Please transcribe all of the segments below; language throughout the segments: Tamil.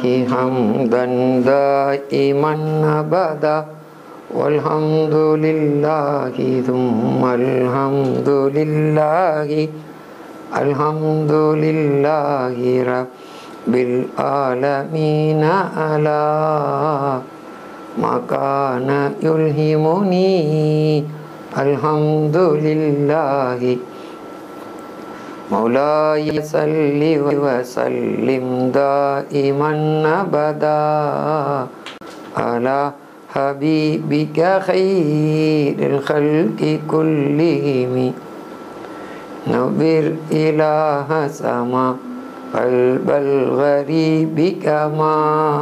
حمدا دائما أبدا والحمد لله ثم الحمد لله الحمد لله رب العالمين على ما كان يلهمني الحمد لله مولاي صل وسلم دائما ابدا على حبيبك خير الخلق كلهم نبر إله سما قلب الغريب كما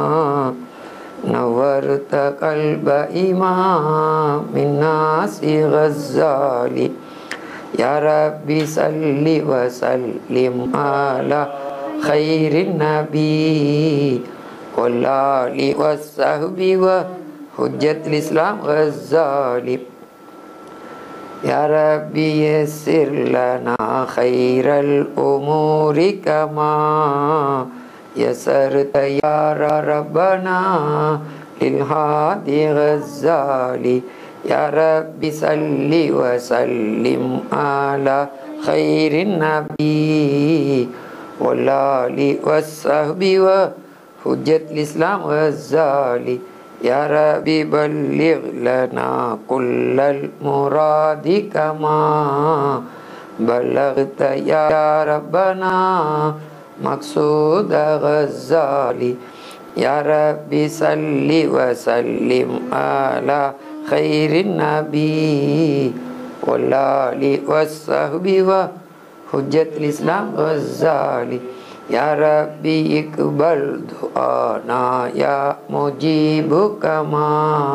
نورت قلب إمام الناس غزالي يا ربي صل وسلم على خير النبي والآل والصحب وحجة الإسلام غزالي يا ربي يسر لنا خير الأمور كما يسرت يا ربنا للهادي غزالي يا ربي صل وسلم على خير النبي والآل والصحب وحجة الإسلام غزالي يا ربي بلغ لنا كل المراد كما بلغت يا ربنا مقصود غزالي يا ربي صل وسلم على خير النبي والآل والصحب وحجة الإسلام غزالي يا ربي اقبل دعانا يا مجيب كما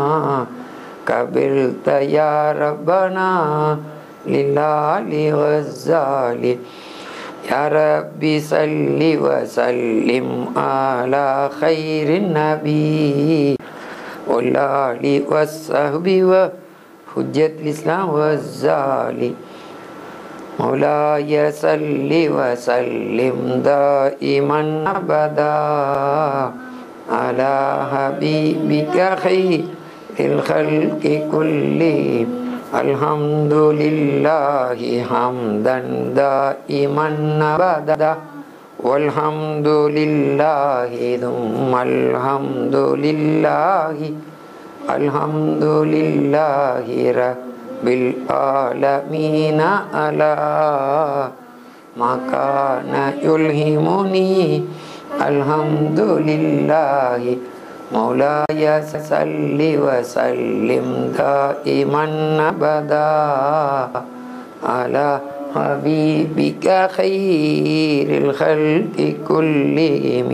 قبلت يا ربنا لله غزالي يا ربي صل وسلم على خير النبي والآل والصحب وحجة الإسلام والزالي مولاي صل وسلم دائما أبدا على حبيبك خير الخلق كلهم الحمد لله حمدا دائما أبدا والحمد لله ثم الحمد لله الحمد لله رب العالمين على ما كان يلهمني الحمد لله مولاي صل وسلم دائما ابدا على حبيبك خير الخلق كلهم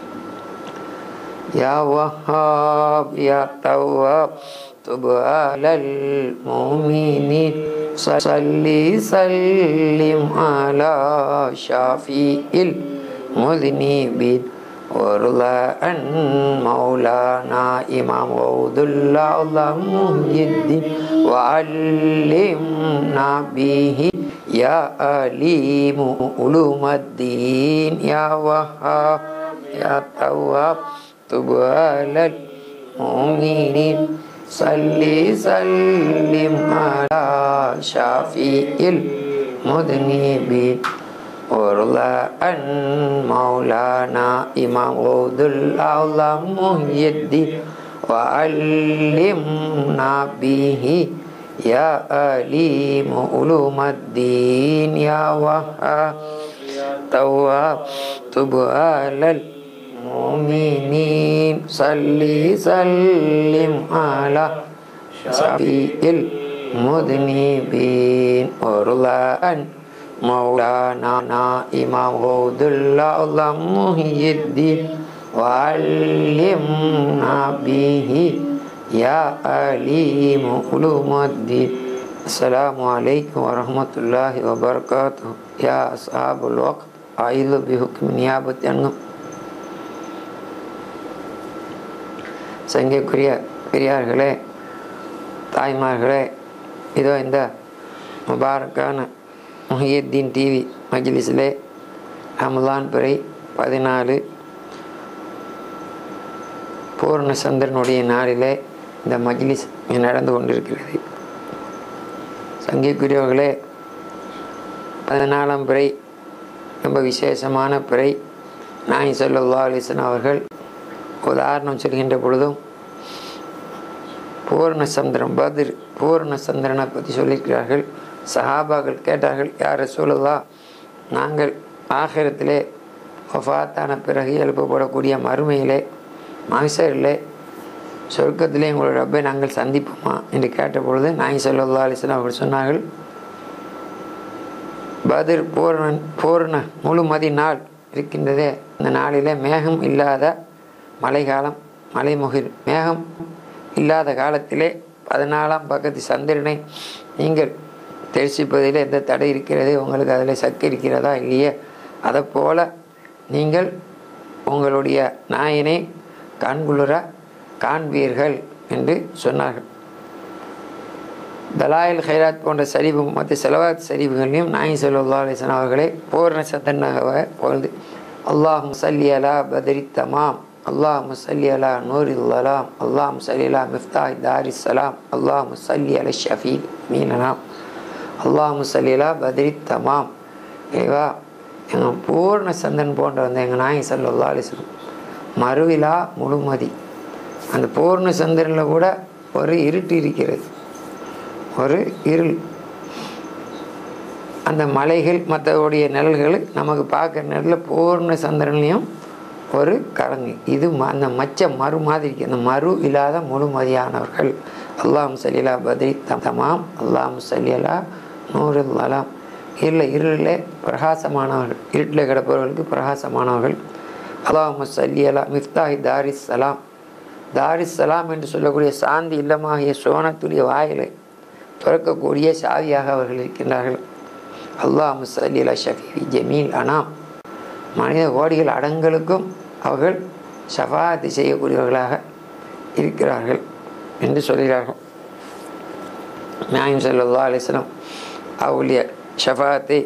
يا وهاب يا تواب تب على المؤمنين صل سلم على شافي المذنبين وارضى عن مولانا إمام عبد الله الله مهدي وعلمنا به يا أليم علوم الدين يا وهاب يا تواب تب على المؤمنين صل سلم على شافي المذنبين وارضى عن مولانا إمام عبد الله محي الدين وعلمنا به يا أليم علوم الدين يا وهاب تواب تب على المؤمنين صل سلم على شفيع المذنبين وارضى عن مولانا إمام عبد الله محي الدين وعلمنا به يا أليم علوم الدين السلام عليكم ورحمة الله وبركاته يا أصحاب الوقت أعيذ بحكم نيابة عنكم சங்கைக்குரிய பெரியார்களே தாய்மார்களே இதோ இந்த முபாரக்கான முஹியத்தீன் டிவி மஜ்லிஸிலே ரமலான் பிறை பதினாலு பூர்ண சந்திரனுடைய நாளிலே இந்த மஜ்லிஸ் இங்கே நடந்து கொண்டிருக்கிறது சங்கிக்குரியவர்களே பதினாலாம் பிறை ரொம்ப விசேஷமான பிறை நாய் சொல்லல்லா அலிசன் அவர்கள் உதாரணம் சொல்கின்ற பொழுதும் பூர்ண சந்திரன் பதிர் பூர்ண சந்திரனை பற்றி சொல்லியிருக்கிறார்கள் சஹாபாக்கள் கேட்டார்கள் யார் சொல்லலா நாங்கள் ஆகிரத்திலே ஒஃபாத்தான பிறகு எழுப்பப்படக்கூடிய மறுமையிலே மகசரிலே சொர்க்கத்திலே எங்களோட ரப்பை நாங்கள் சந்திப்போமா என்று கேட்ட பொழுது நாய் சொல்லல்லா அலிஸ்லாம் அவர்கள் சொன்னார்கள் பதிர் பூரணன் பூரண முழுமதி நாள் இருக்கின்றதே இந்த நாளிலே மேகம் இல்லாத மழைக்காலம் மலைமுகில் மேகம் இல்லாத காலத்திலே பதினாலாம் பக்கத்து சந்திரனை நீங்கள் தரிசிப்பதில் எந்த தடை இருக்கிறது உங்களுக்கு அதில் சக்தி இருக்கிறதா இல்லையே அதை போல நீங்கள் உங்களுடைய நாயினை கண்குளிர காண்பீர்கள் என்று சொன்னார்கள் தலாயில் ஹைராத் போன்ற சரிவு மற்ற செலவாத் சரிவுகளையும் நாயி சல்லா அலிஸ்லாம் அவர்களை பூர்ண சந்தனாக பொழுது அல்லாஹ் முசல்லி அலா பதரி தமாம் அல்லாஹ் முசல்லி அலா நூரில்லாம் அல்லாஹ் முசல்லி அலா மிஃப்தாய் தாரி சலாம் அல்லாஹ் முசல்லி அலி ஷஃபி மீனலாம் அல்லாஹ் முசல்லி அலா பதரி தமாம் ஏவா எங்கள் பூர்ண சந்தன் போன்ற வந்த எங்கள் நாயி சல்லா அலிஸ்லாம் மறுவிழா முழுமதி அந்த பூர்ண சந்திரனில் கூட ஒரு இருட்டு இருக்கிறது ஒரு இருள் அந்த மலைகள் மற்றவுடைய நிழல்கள் நமக்கு பார்க்குற நிழலில் பூர்ண சந்திரன்லையும் ஒரு கலங்கு இது ம- அந்த மச்ச மறு மாதிரி இருக்கு. அந்த மறு இல்லாத முழுமதியானவர்கள் அல்லாம் சலிலா பத்ரி தமாம் அல்லாம் சலியலா நூறு அலாம் இருள இருளில் பிரகாசமானவர்கள் இருட்டில் கிடப்பவர்களுக்கு பிரகாசமானவர்கள் அல்லாஹ் சல்லியலா மிஃப்தாஹி தாரிஸ் சலாம் தாரிஸ் சலாம் என்று சொல்லக்கூடிய சாந்தி இல்லமாகிய சோனத்துடைய வாயிலை திறக்கக்கூடிய சாவியாக அவர்கள் இருக்கின்றார்கள் அல்லாஹ் முசல்லிலா ஷஃபி ஜமீல் அனாம் மனித கோடிகள் அடங்களுக்கும் அவர்கள் ஷஃபாத்து செய்யக்கூடியவர்களாக இருக்கிறார்கள் என்று சொல்கிறார்கள் நாயம் சல்லா அலிஸ்லாம் அவருடைய ஷஃபாத்தை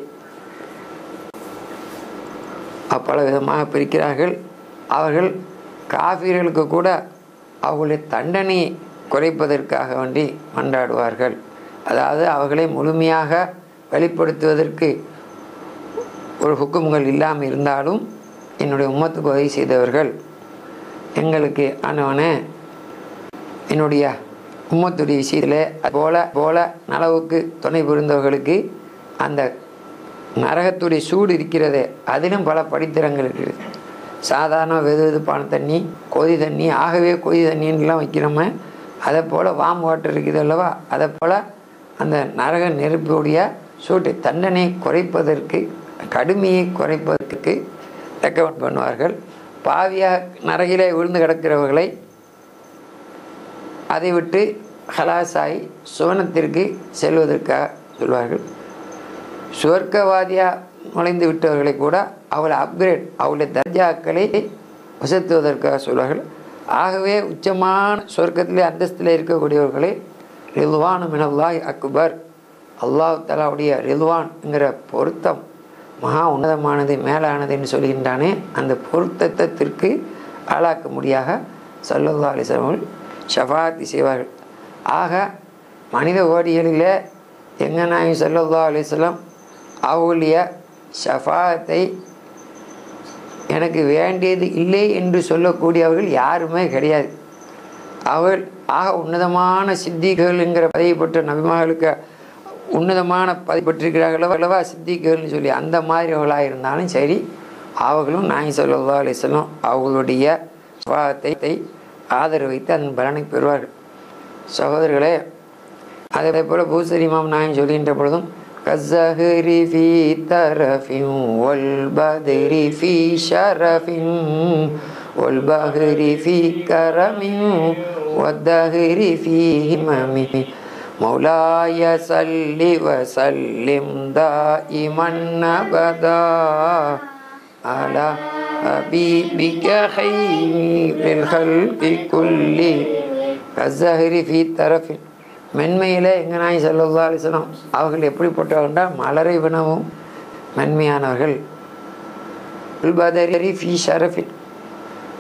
பல விதமாக பிரிக்கிறார்கள் அவர்கள் காஃபிர்களுக்கு கூட அவர்களுடைய தண்டனையை குறைப்பதற்காக வேண்டி மன்றாடுவார்கள் அதாவது அவர்களை முழுமையாக வெளிப்படுத்துவதற்கு ஒரு ஹுக்கும்கள் இல்லாமல் இருந்தாலும் என்னுடைய உம்மத்துக்கு உதவி செய்தவர்கள் எங்களுக்கு ஆனவனே என்னுடைய உம்மத்துடைய விஷயத்தில் போல போல நலவுக்கு துணை புரிந்தவர்களுக்கு அந்த நரகத்துடைய சூடு இருக்கிறதே அதிலும் பல படித்திரங்கள் இருக்குது சாதாரண வெது வெதுப்பான தண்ணி கொதி தண்ணி ஆகவே கொதி தண்ணின்லாம் வைக்கிறோம அதை போல் வாம் வாட்டர் இருக்குது அல்லவா அதை போல் அந்த நரக நெருப்புடைய சூட்டை தண்டனை குறைப்பதற்கு கடுமையை குறைப்பதற்கு ரெக்கமெண்ட் பண்ணுவார்கள் பாவியாக நரகிலே விழுந்து கிடக்கிறவர்களை அதை விட்டு ஹலாசாய் சுவனத்திற்கு செல்வதற்காக சொல்வார்கள் சுவர்க்கவாதியாக நுழைந்து விட்டவர்களை கூட அவளை அப்கிரேட் அவளுடைய தர்ஜாக்களை வசத்துவதற்காக சொல்வார்கள் ஆகவே உச்சமான சொர்க்கத்திலே அந்தஸ்தில் இருக்கக்கூடியவர்களை ரில்வானு மினல்லாய் அக்பர் அல்லாஹ் தலாவுடைய ரில்வான்ங்கிற பொருத்தம் மகா உன்னதமானது மேலானதுன்னு சொல்கின்றானே அந்த பொருத்தத்திற்கு ஆளாக்க முடியாக சல்லல்லா அலிஸ்லாமல் ஷஃபாத்தி செய்வார்கள் ஆக மனித ஓடிகளில் எங்க நாயம் சல்லல்லா அலிஸ்லாம் அவளுடைய ஷஃபாத்தை எனக்கு வேண்டியது இல்லை என்று சொல்லக்கூடியவர்கள் யாருமே கிடையாது அவள் ஆக உன்னதமான சித்திகள்ங்கிற பதவி பெற்ற நபிமார்களுக்கு உன்னதமான பதவி பெற்றிருக்கிறார்களோ அல்லவா சித்திகள்னு சொல்லி அந்த மாதிரிவர்களாக இருந்தாலும் சரி அவர்களும் நாய் சொல்லா அலிஸ்லாம் அவர்களுடைய சுபாவத்தை ஆதரவு வைத்து அதன் பலனை பெறுவார்கள் சகோதரர்களே அதே போல் பூசரி மாம் நாயம் சொல்கின்ற பொழுதும் كالزهر في ترف والبدر في شرف والبهر في كرم والدهر في همم مولاي صل وسلم دائما ابدا على حبيبك خير الخلق كل كالزهر في ترف மென்மையில் எங்கள் நாய் சல்லா அலிஸ்லாம் அவர்கள் எப்படிப்பட்டவர்கள் மலரை வினவும் மென்மையானவர்கள் உல்பதரி ஃபி ஷரஃபின்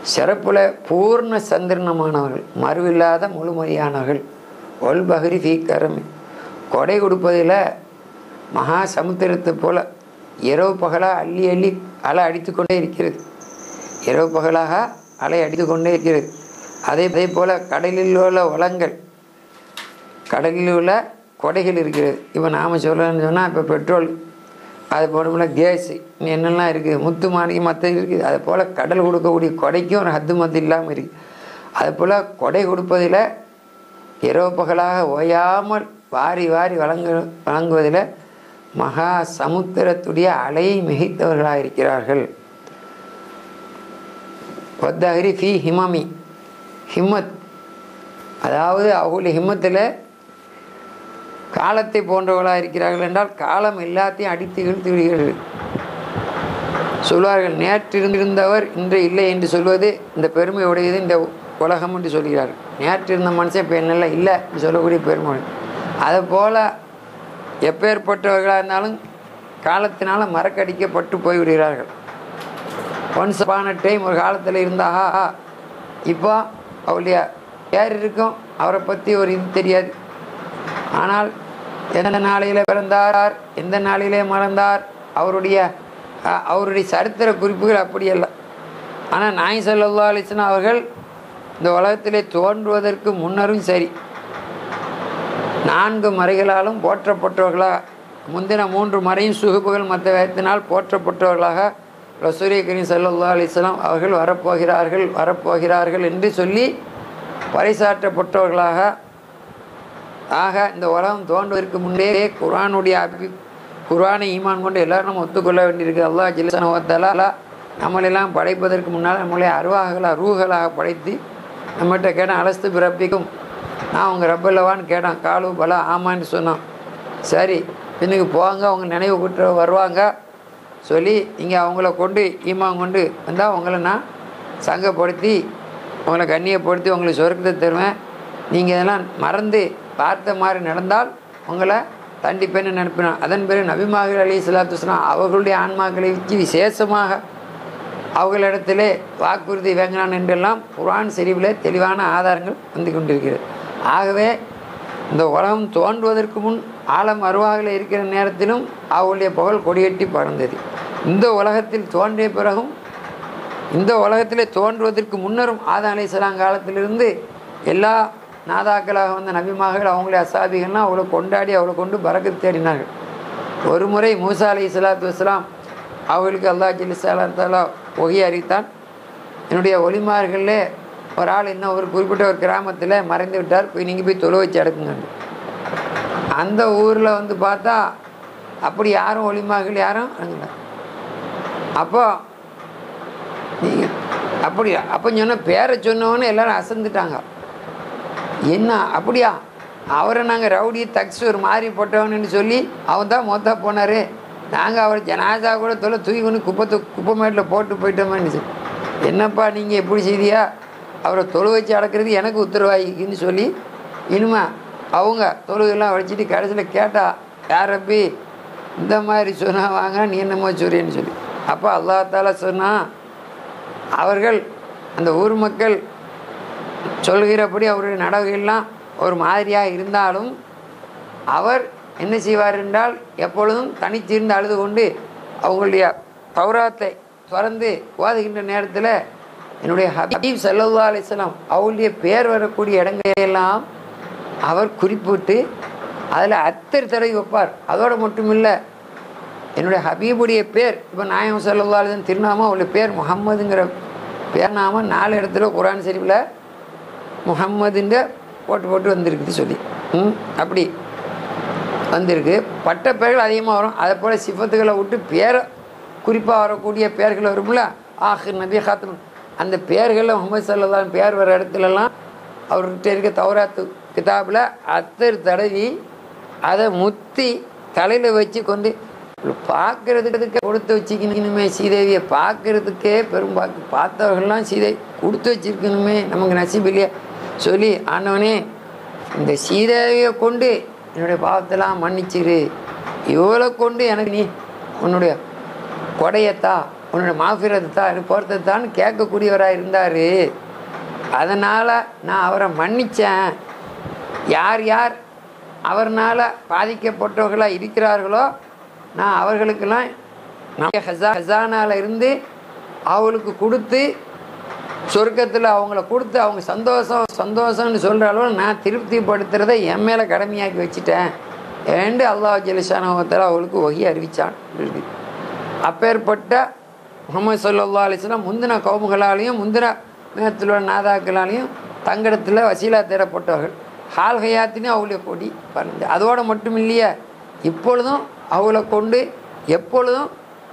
சிறப்புல பூர்ண சந்திரணமானவர்கள் மறுவில்லாத முழுமதியானவர்கள் ஒல்பகரி ஃபீ கரமி கொடை கொடுப்பதில் மகா சமுத்திரத்தை போல இரவு பகலாக அள்ளி அள்ளி அலை அடித்து கொண்டே இருக்கிறது இரவு பகலாக அலை அடித்து கொண்டே இருக்கிறது அதே அதே போல் கடலில் உள்ள வளங்கள் கடலில் உள்ள கொடைகள் இருக்கிறது இப்போ நாம் சொல்லணும்னு சொன்னால் இப்போ பெட்ரோல் அது போல கேஸு என்னெல்லாம் இருக்குது முத்து மாணிக்கம் மற்ற இருக்குது அது போல் கடல் கொடுக்கக்கூடிய கொடைக்கும் ஒரு ஹத்து மத்து இல்லாமல் இருக்குது அது போல் கொடை கொடுப்பதில் இரவு பகலாக ஓயாமல் வாரி வாரி வழங்கு வழங்குவதில் மகா சமுத்திரத்துடைய அலையை மிகைத்தவர்களாக இருக்கிறார்கள் ஒத்தகரி ஃபி ஹிமமி ஹிம்மத் அதாவது அவங்களுடைய ஹிம்மத்தில் காலத்தை போன்றவர்களாக இருக்கிறார்கள் என்றால் காலம் எல்லாத்தையும் அடித்து இழுத்து விடுகிறது சொல்வார்கள் நேற்று இருந்திருந்தவர் இன்று இல்லை என்று சொல்வது இந்த பெருமை உடையது இந்த உலகம் என்று சொல்கிறார்கள் நேற்று இருந்த மனுஷன் இப்போ என்னெல்ல இல்லை என்று சொல்லக்கூடிய பெருமை அதை போல் எப்பேற்பட்டவர்களாக இருந்தாலும் காலத்தினால மறக்கடிக்கப்பட்டு போய்விடுகிறார்கள் ஒன்ஸ் அப்பான டைம் ஒரு காலத்தில் இருந்தாஹா இப்போ அவருடைய பேர் இருக்கும் அவரை பற்றி ஒரு இது தெரியாது ஆனால் எந்த நாளையில் பிறந்தார் எந்த நாளிலே மறந்தார் அவருடைய அஹ், அவருடைய சரித்திர குறிப்புகள் அப்படியல்ல ஆனால் நாய் சல்லா அலிஸ்லாம் அவர்கள் இந்த உலகத்திலே தோன்றுவதற்கு முன்னரும் சரி நான்கு மறைகளாலும் போற்றப்பட்டவர்களாக முந்தின மூன்று மறையும் சுகுப்புகள் மற்ற வேதத்தினால் போற்றப்பட்டவர்களாக ரசூரிய கரீம் சல்லா அலிஸ்லாம் அவர்கள் வரப்போகிறார்கள் வரப்போகிறார்கள் என்று சொல்லி பறைசாற்றப்பட்டவர்களாக ஆக இந்த உலகம் தோன்றுவதற்கு முன்னே குர்ஆனுடைய அபி குர்ஆனை ஈமான் கொண்டு எல்லாரும் நம்ம ஒத்துக்கொள்ள வேண்டியிருக்கு அல்லாஹ் ஜில்லா நம்மளெல்லாம் படைப்பதற்கு முன்னால் நம்மளை அருவாகலாக ரூகளாக படைத்து நம்மகிட்ட கேட்டான் அலஸ்து பிறப்பிக்கும் நான் அவங்க ரப்பல்லவான்னு கேட்டான் காலு பலா ஆமான்னு சொன்னான் சரி பின்னுக்கு போவாங்க அவங்க நினைவு கூட்ட வருவாங்க சொல்லி இங்கே அவங்கள கொண்டு ஈமான் கொண்டு வந்தால் அவங்கள நான் சங்கப்படுத்தி உங்களை கண்ணியப்படுத்தி உங்களுக்கு சொர்க்கத்தை தருவேன் நீங்கள் இதெல்லாம் மறந்து பார்த்த மாதிரி நடந்தால் உங்களை தண்டிப்பேன்னு நினைப்பினான் அதன் பிறகு நபிமார்கள் அலி சலாத்து அவர்களுடைய ஆன்மாக்களை வச்சு விசேஷமாக அவர்களிடத்திலே வாக்குறுதி வேங்கினான் என்றெல்லாம் குர்ஆன் செறிவில் தெளிவான ஆதாரங்கள் வந்து கொண்டிருக்கிறது ஆகவே இந்த உலகம் தோன்றுவதற்கு முன் ஆழம் அருவாகில் இருக்கிற நேரத்திலும் அவர்களுடைய புகழ் கொடியேற்றி பறந்தது இந்த உலகத்தில் தோன்றிய பிறகும் இந்த உலகத்திலே தோன்றுவதற்கு முன்னரும் ஆதம் அலைஹிஸ்ஸலாம் காலத்திலிருந்து எல்லா நாதாக்களாக வந்த நபிமார்கள் அவங்களுடைய அசாபிகள்லாம் அவளை கொண்டாடி அவளை கொண்டு பறக்கத்து தேடினார்கள் ஒரு முறை மூசா அலி சலாத்து வஸ்லாம் அவர்களுக்கு அல்லா ஜிலிசாலா ஒகி அறிவித்தான் என்னுடைய ஒளிமார்களில் ஒரு ஆள் இன்னும் ஒரு குறிப்பிட்ட ஒரு கிராமத்தில் மறைந்து விட்டார் போய் நீங்கள் போய் தொலை வச்சு அடக்குங்க அந்த ஊரில் வந்து பார்த்தா அப்படி யாரும் ஒளிமார்கள் யாரும் அடங்கல அப்போ நீங்கள் அப்படியா அப்போ சொன்ன பேரை சொன்னவொன்னே எல்லாரும் அசந்துட்டாங்க என்ன அப்படியா அவரை நாங்கள் ரவுடி தக்ஸ் ஒரு மாதிரி போட்டவன்னு சொல்லி அவன் தான் மொத்தா போனார் நாங்கள் அவர் ஜனாதா கூட தொலை தூக்கி கொண்டு குப்பத்தை குப்பை மேட்டில் போட்டு போயிட்டோமேன்னு சொல்லி என்னப்பா நீங்கள் எப்படி செய்தியா அவரை தொழு வச்சு அடக்கிறது எனக்கு உத்தரவாகிக்குன்னு சொல்லி இனிமே அவங்க தொழுகெல்லாம் வச்சுட்டு கடைசியில் கேட்டா யார் அப்பி இந்த மாதிரி சொன்னா வாங்க நீ என்னமோ சொல்றேன்னு சொல்லி அப்போ அல்லாஹால சொன்னா அவர்கள் அந்த ஊர் மக்கள் சொல்கிறபடி அவருடைய நடவடிக்கையெல்லாம் ஒரு மாதிரியாக இருந்தாலும் அவர் என்ன செய்வார் என்றால் எப்பொழுதும் தனித்திருந்து அழுது கொண்டு அவங்களுடைய பௌராத்தை திறந்து ஓதுகின்ற நேரத்தில் என்னுடைய ஹபீப் சல்லா அலிஸ்லாம் அவருடைய பேர் வரக்கூடிய இடங்களையெல்லாம் அவர் குறிப்பிட்டு அதில் அத்தர் தடவி வைப்பார் அதோடு மட்டும் இல்லை என்னுடைய ஹபீபுடைய பேர் இப்போ நாயம் சல்லா அலிஸ்லாம் திருநாமம் அவருடைய பேர் முகம்மதுங்கிற பேர் நாம நாலு இடத்துல குரான் ஷெரீஃபில் முகம்மதுன்ற போட்டு போட்டு வந்திருக்குது சொல்லி ம் அப்படி வந்திருக்கு பட்ட பெயர்கள் அதிகமாக வரும் அதை போல் சிஃபத்துகளை விட்டு பேரை குறிப்பாக வரக்கூடிய பெயர்கள் வரும்ல ஆஹிர் நபி ஹாத்தம் அந்த பெயர்களில் முகமது சல்லான் பேர் வர இடத்துலலாம் அவர்கிட்ட இருக்க தௌராத்து கிதாபில் அத்தர் தடவி அதை முத்தி தலையில் வச்சு கொண்டு பார்க்கறதுக்கு கொடுத்து வச்சுக்கணுமே சீதேவியை பார்க்கறதுக்கே பெரும் பார்க்க பார்த்தவர்கள்லாம் சீதை கொடுத்து வச்சிருக்கணுமே நமக்கு நசீப் இல்லையா சொல்லி ஆனவனே இந்த சீதேவியை கொண்டு என்னுடைய பாவத்தெல்லாம் மன்னிச்சிரு இவளை கொண்டு எனக்கு நீ உன்னுடைய கொடையத்தா உன்னோட மாஃபிரத்து தான் பொறுத்தது தான் கேட்கக்கூடியவராக இருந்தார் அதனால் நான் அவரை மன்னித்தேன் யார் யார் அவர்னால் பாதிக்கப்பட்டவர்களாக இருக்கிறார்களோ நான் அவர்களுக்கெல்லாம் நம்ம ஹசா ஹசானால இருந்து அவங்களுக்கு கொடுத்து சொர்க்கத்தில் அவங்கள கொடுத்து அவங்க சந்தோஷம் சந்தோஷம்னு சொல்கிற அளவு நான் திருப்திப்படுத்துறதை என் மேலே கடமையாக்கி வச்சுட்டேன் ஏண்டு அல்லாஹ் ஜலிஷானவத்தில் அவங்களுக்கு ஒகி அறிவிச்சான் இருக்குது அப்பேற்பட்ட முகமது சல்லா அலிஸ்லாம் முந்தின கவுமுகளாலையும் முந்தின மேத்தில் உள்ள நாதாக்களாலையும் தங்கடத்தில் வசீலா தேடப்பட்டவர்கள் ஹால் ஹயாத்தினையும் அவங்களே கொடி பறந்து அதோடு மட்டும் இல்லையே இப்பொழுதும் அவளை கொண்டு எப்பொழுதும்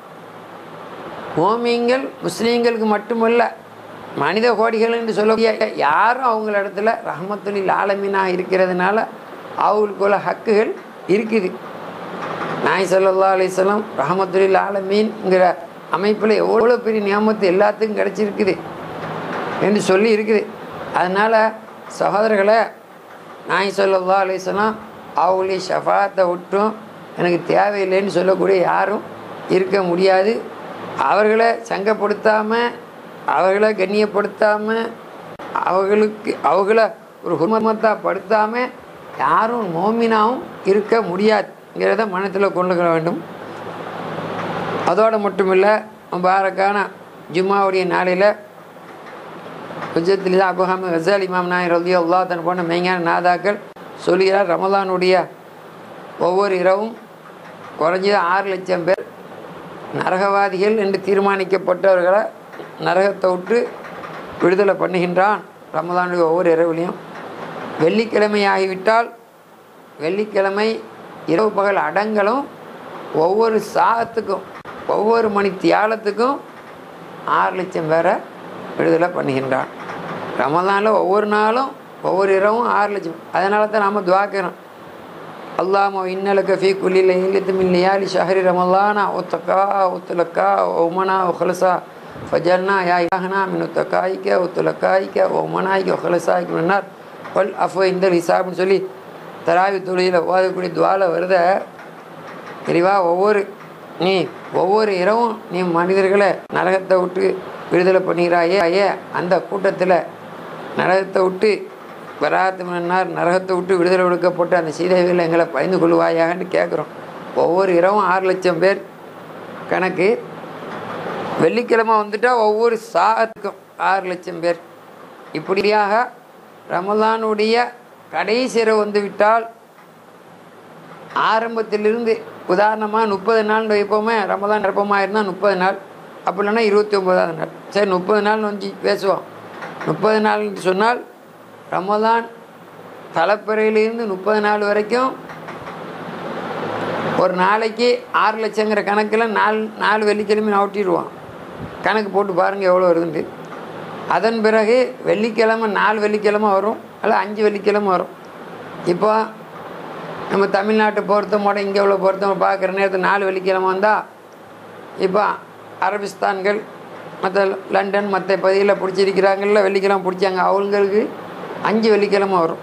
மோமியங்கள் முஸ்லீம்களுக்கு மட்டுமல்ல மனித கோடிகள் என்று சொல்லக்கூடிய யாரும் அவங்கள இடத்துல ரஹமத்துலில் ஆலமீனாக இருக்கிறதுனால அவங்களுக்குள்ள ஹக்குகள் இருக்குது நாய் சல்லா அலிஸ்லாம் ரஹமத்துலில் ஆலமீன்ங்கிற அமைப்பில் எவ்வளோ பெரிய நியமத்து எல்லாத்துக்கும் கிடச்சிருக்குது என்று சொல்லி இருக்குது அதனால் சகோதரர்களை நாய் சல்லா அலிஸ்லாம் அவங்களுடைய ஷஃபாத்தை விட்டும் எனக்கு தேவையில்லைன்னு சொல்லக்கூடிய யாரும் இருக்க முடியாது அவர்களை சங்கப்படுத்தாமல் அவர்களை கண்ணியப்படுத்தாமல் அவர்களுக்கு அவங்கள ஒரு ஹுர்மத்தாக படுத்தாமல் யாரும் மோமினாவும் இருக்க முடியாதுங்கிறத மனத்தில் கொண்டு வர வேண்டும் அதோடு மட்டுமில்லை முபாரக்கான ஜும்மாவுடைய நாளையில் குஜத்தில் அபுஹாமி ஹசால் இமாம் நாயர் ரதி அல்லா தன் போன்ற மெய்ஞான நாதாக்கள் சொல்கிறார் ரமலானுடைய ஒவ்வொரு இரவும் குறைஞ்சது ஆறு லட்சம் பேர் நரகவாதிகள் என்று தீர்மானிக்கப்பட்டவர்களை நரகத்தை விட்டு விடுதலை பண்ணுகின்றான் ரமதானுடைய ஒவ்வொரு இரவுலையும் வெள்ளிக்கிழமை ஆகிவிட்டால் வெள்ளிக்கிழமை இரவு பகல் அடங்கலும் ஒவ்வொரு சாகத்துக்கும் ஒவ்வொரு மணி தியாலத்துக்கும் ஆறு லட்சம் பேரை விடுதலை பண்ணுகின்றான் ரமதானில் ஒவ்வொரு நாளும் ஒவ்வொரு இரவும் ஆறு லட்சம் அதனால தான் நாம் துவாக்கிறோம் அல்லாம இன்னலக்க ஃபி குல்லி லைலத்து மின் லியாலி ஷஹரி ரமலானா ஒத்தக்கா ஒத்துலக்கா ஒமனா ஒஹலசா ஃபஜர்னா யா இலாஹனா மின் ஒத்தக்காய்க்க ஒத்துலக்காய்க்க ஒமனாய்க்க ஒஹலசாய்க்கு மின்னார் வல் அஃபோ இந்த ஹிசாப்னு சொல்லி தராவி தொழிலில் ஓதக்கூடிய துவால வருத தெளிவா ஒவ்வொரு நீ ஒவ்வொரு இரவும் நீ மனிதர்களை நரகத்தை விட்டு விடுதலை பண்ணுகிறாயே ஐயே அந்த கூட்டத்தில் நரகத்தை விட்டு வராத்து மன்னார் நரகத்தை விட்டு விடுதலை கொடுக்கப்பட்டு அந்த சீதைகள் எங்களை பயந்து கொள்வாயாகன்னு கேட்குறோம் ஒவ்வொரு இரவும் ஆறு லட்சம் பேர் கணக்கு வெள்ளிக்கிழமை வந்துட்டால் ஒவ்வொரு சாகத்துக்கும் ஆறு லட்சம் பேர் இப்படியாக ரமலானுடைய கடைசி இரவு வந்து விட்டால் ஆரம்பத்திலிருந்து உதாரணமாக முப்பது நாள் வைப்போமே ரமதான் நிரப்பமாக இருந்தால் முப்பது நாள் அப்படி இல்லைன்னா இருபத்தி ஒம்பதாவது நாள் சரி முப்பது நாள் வந்து பேசுவோம் முப்பது நாள்னு சொன்னால் ரமதான் தலைப்பிறையிலிருந்து முப்பது நாள் வரைக்கும் ஒரு நாளைக்கு ஆறு லட்சங்கிற கணக்கில் நாலு நாலு வெள்ளிக்கிழமை நவட்டிடுவான் கணக்கு போட்டு பாருங்கள் எவ்வளோ வருதுன்ட்டு அதன் பிறகு வெள்ளிக்கிழமை நாலு வெள்ளிக்கிழமை வரும் அல்ல அஞ்சு வெள்ளிக்கிழமை வரும் இப்போ நம்ம தமிழ்நாட்டை பொறுத்தமோட இங்கே உள்ள பொறுத்தவங்க பார்க்குற நேரத்தில் நாலு வெள்ளிக்கிழமை வந்தால் இப்போ அரபிஸ்தான்கள் மற்ற லண்டன் மற்ற பகுதியில் பிடிச்சிருக்கிறாங்கல்ல வெள்ளிக்கிழமை பிடிச்சாங்க அவங்களுக்கு அஞ்சு வெள்ளிக்கிழமை வரும்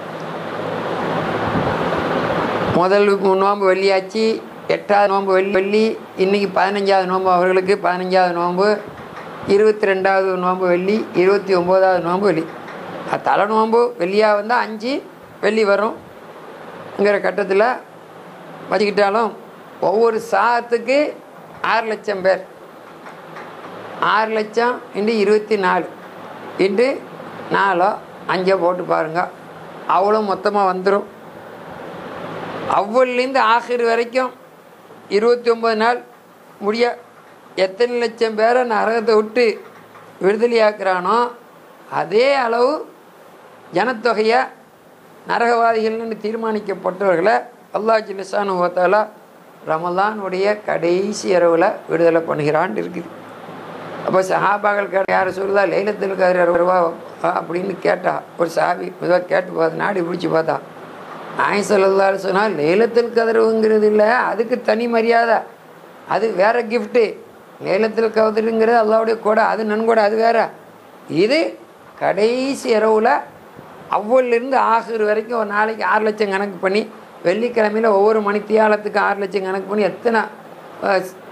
முதல் நோன்பு வெள்ளியாச்சு எட்டாவது நோன்பு வெள்ளி வெள்ளி இன்றைக்கி பதினஞ்சாவது நோன்பு அவர்களுக்கு பதினஞ்சாவது நோன்பு இருபத்தி ரெண்டாவது நோன்பு வெள்ளி இருபத்தி ஒம்போதாவது நோன்பு வெள்ளி அது தலை நோன்பு வெள்ளியாக வந்தால் அஞ்சு வெள்ளி வரும்ங்கிற கட்டத்தில் வச்சுக்கிட்டாலும் ஒவ்வொரு சாகத்துக்கு ஆறு லட்சம் பேர் ஆறு லட்சம் இன்று இருபத்தி நாலு இன்று நாலோ அஞ்சோ போட்டு பாருங்கள் அவ்வளோ மொத்தமாக வந்துடும் அவ்வளோலேருந்து ஆகிர் வரைக்கும் இருபத்தி ஒம்பது நாள் முடிய எத்தனை லட்சம் பேரை நரகத்தை விட்டு விடுதலையாக்குறானோ அதே அளவு ஜனத்தொகையை நரகவாதிகள்னு தீர்மானிக்கப்பட்டவர்களை அல்லா ஜிலிசானு ஓத்தாலா ரமலானுடைய கடைசி இரவில் விடுதலை பண்ணுகிறான் இருக்குது அப்போ சஹாபாக்கள் கேட்ட யார் சொல்லுதா லைலத்தில் கதிர வருவா அப்படின்னு கேட்டா ஒரு சாபி இதாக கேட்டு பார்த்து நாடி பிடிச்சி பார்த்தா நாய் சொல்லலாரு சொன்னால் லைலத்தில் கதிரவுங்கிறது இல்லை அதுக்கு தனி மரியாதை அது வேற கிஃப்ட்டு லைலத்தில் கதிருங்கிறது அல்லாவுடைய கூட அது நன்கொடை அது வேற இது கடைசி இரவில் அவ்வளிலிருந்து ஆகுற வரைக்கும் ஒரு நாளைக்கு ஆறு லட்சம் கணக்கு பண்ணி வெள்ளிக்கிழமையில் ஒவ்வொரு மணித்தியாலத்துக்கு ஆறு லட்சம் கணக்கு பண்ணி எத்தனை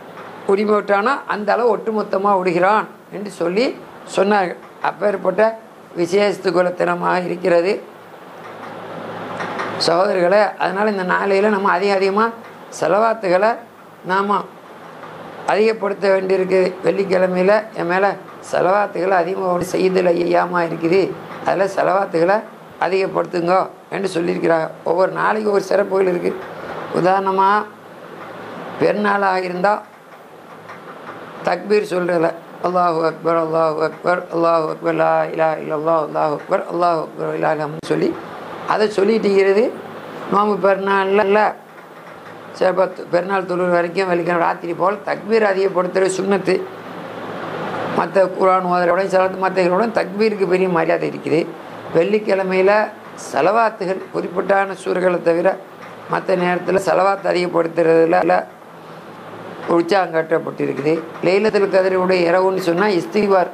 உரிமை விட்டானோ அந்த அளவு ஒட்டுமொத்தமாக விடுகிறான் என்று சொல்லி சொன்னார்கள் அப்பேற்பட்ட விசேஷத்து குலத்தினமாக இருக்கிறது சகோதரர்களே அதனால் இந்த நாளையில் நம்ம அதிக அதிகமாக செலவாத்துகளை நாம் அதிகப்படுத்த வேண்டியிருக்கு வெள்ளிக்கிழமையில் என் மேலே செலவாத்துகளை அதிகமாக செய்தல் ஐயாமல் இருக்குது அதில் செலவாத்துகளை அதிகப்படுத்துங்க என்று சொல்லியிருக்கிறாங்க ஒவ்வொரு நாளைக்கு ஒரு சிறப்புகள் இருக்குது உதாரணமாக பெருநாளாக இருந்தால் தக்பீர் சொல்கிறல அல்லாஹு அக்பர் அல்லாஹு அக்பர் அல்லாஹு அக்பர் லா இலா இல்லல்லா அல்லாஹு அக்பர் அல்லாஹு அக்பர் இல்லா இல்லாமல் சொல்லி அதை சொல்லிட்டு நோம்பு பெருநாளில் இல்லை சிறப்பாக பெருநாள் தொழில் வரைக்கும் வெள்ளிக்கிழமை ராத்திரி போல் தக்பீர் அதிகப்படுத்துகிற சுண்ணத்து மற்ற குரான் ஓதரோட சிலத்து மற்றவர்களோட தக்பீருக்கு பெரிய மரியாதை இருக்குது வெள்ளிக்கிழமையில் செலவாத்துகள் குறிப்பிட்டான சூறுகளை தவிர மற்ற நேரத்தில் செலவாத்து அதிகப்படுத்துறதுல உற்சாகம் காட்டப்பட்டிருக்குது லைலத்தில் கதிரையுடைய இரவுன்னு சொன்னால் இஸ்திவார்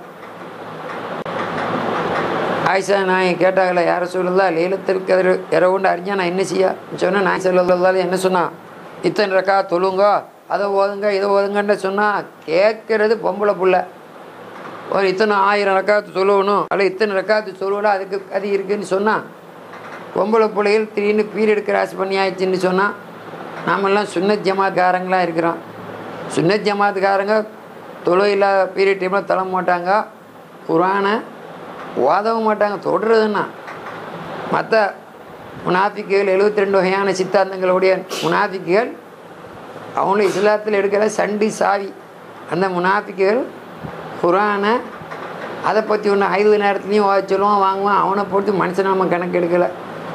ஆயிஷா நான் கேட்டாங்களே யாரை சொல்லுதா லைலத்தில் கதிர் இரவுண்டு அறிஞ்சா நான் என்ன செய்ய சொன்னேன் நான் சொல்லதால என்ன சொன்னா இத்தனை ரக்கா தொழுங்க அதை ஓதுங்க இதை ஓதுங்கன்னு சொன்னால் கேட்கறது பொம்பளை புள்ள ஒரு இத்தனை ஆயிரம் ரக்காத்து சொல்லணும் அல்ல இத்தனை ரக்காத்து சொல்லல அதுக்கு அது இருக்குன்னு சொன்னால் பொம்பளை பிள்ளைகள் திடீர்னு பீரியட் கிராஸ் பண்ணி ஆயிடுச்சுன்னு சொன்னால் நாமெல்லாம் சுன்னத் ஜமாத்காரங்களாக இருக்கிறோம் சுன்னத் ஜமாத்துக்காரங்க தொழு இல்லாத பீரியட் டைமில் தள்ள மாட்டாங்க குரானை ஓதவும் மாட்டாங்க தொடுறதுன்னா மற்ற முனாஃபிக்குகள் எழுபத்தி ரெண்டு வகையான சித்தாந்தங்களுடைய முனாஃபிக்குகள் அவங்களும் இஸ்லாத்தில் எடுக்கிற சண்டி சாவி அந்த முனாஃபிக்குகள் குரானை அதை பற்றி ஒன்று ஐந்து நேரத்துலையும் ஓத சொல்லுவான் வாங்குவான் அவனை பொறுத்து மனுஷனை நம்ம கணக்கு எடுக்கலை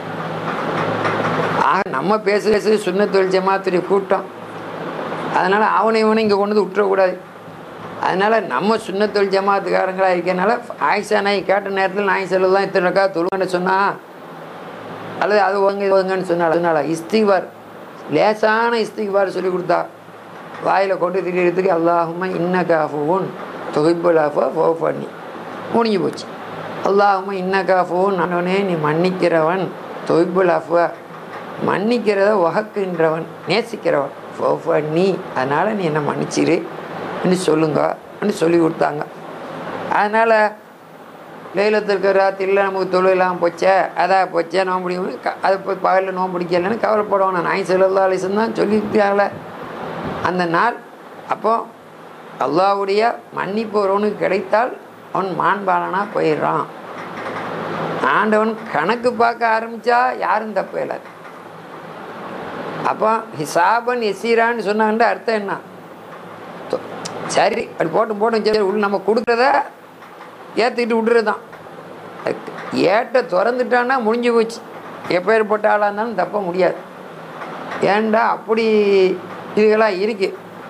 ஆக நம்ம பேசுகிறது சுண்ண தொழில் ஜமாத்துடைய கூட்டம் அதனால் அவனை இவனை இங்கே கொண்டு வந்து விட்டுறக்கூடாது அதனால் நம்ம சுண்ண தொழில் ஜமாத்துக்காரங்களாக இருக்கனால ஆயிஷா நாய் கேட்ட நேரத்தில் நாய் செலவு தான் இத்தனை ரக்கா தொழுங்கன்னு சொன்னா அல்லது அது வாங்க இது வாங்கன்னு சொன்னால அதனால இஸ்திவார் லேசான இஸ்திவார் சொல்லி கொடுத்தா வாயில் கொண்டு திரியறதுக்கு அல்லாஹுமா இன்ன காஃபுன் தொகுப்புல் ஆஃபா ஃபோ பண்ணி முடிஞ்சு போச்சு அல்லாஹுமா இன்ன காஃபுன் நானே நீ மன்னிக்கிறவன் தொகுப்புல் ஆஃபா மன்னிக்கிறத வகக்குன்றவன் நேசிக்கிறவன் ஃபோ பண்ணி அதனால் நீ என்ன மன்னிச்சிரு என்று சொல்லுங்க என்று சொல்லி கொடுத்தாங்க அதனால் லைலத்திற்கு ராத்திரியில் நமக்கு தொழிலாம் போச்சே அதான் போச்சே நோம்பு பிடிக்கும் க அது போய் பகலில் நோம்பு பிடிக்கலன்னு கவலைப்படுவான் நான் நாய் செல்லல்லா அலிசன் தான் சொல்லியிருக்காங்களே அந்த நாள் அப்போ அல்லாவுடைய மன்னிப்பு ஒருவனுக்கு கிடைத்தால் அவன் மாண்பாளனாக போயிடுறான் ஆண்டவன் கணக்கு பார்க்க ஆரம்பித்தா யாரும் தப்பு இல்லாது அப்போ ஹிசாபன் எசீரான்னு சொன்னாங்கன்ற அர்த்தம் என்ன தொ- சரி அப்படி போட்டு போட்டு சரி உள்ள நம்ம கொடுக்குறத ஏற்றிக்கிட்டு விட்டுறது தான் ஏட்ட திறந்துட்டான்னா முடிஞ்சு போச்சு எப்பேற்பட்ட ஆளாக இருந்தாலும் தப்ப முடியாது ஏன்டா அப்படி இதுகளாக இருக்கு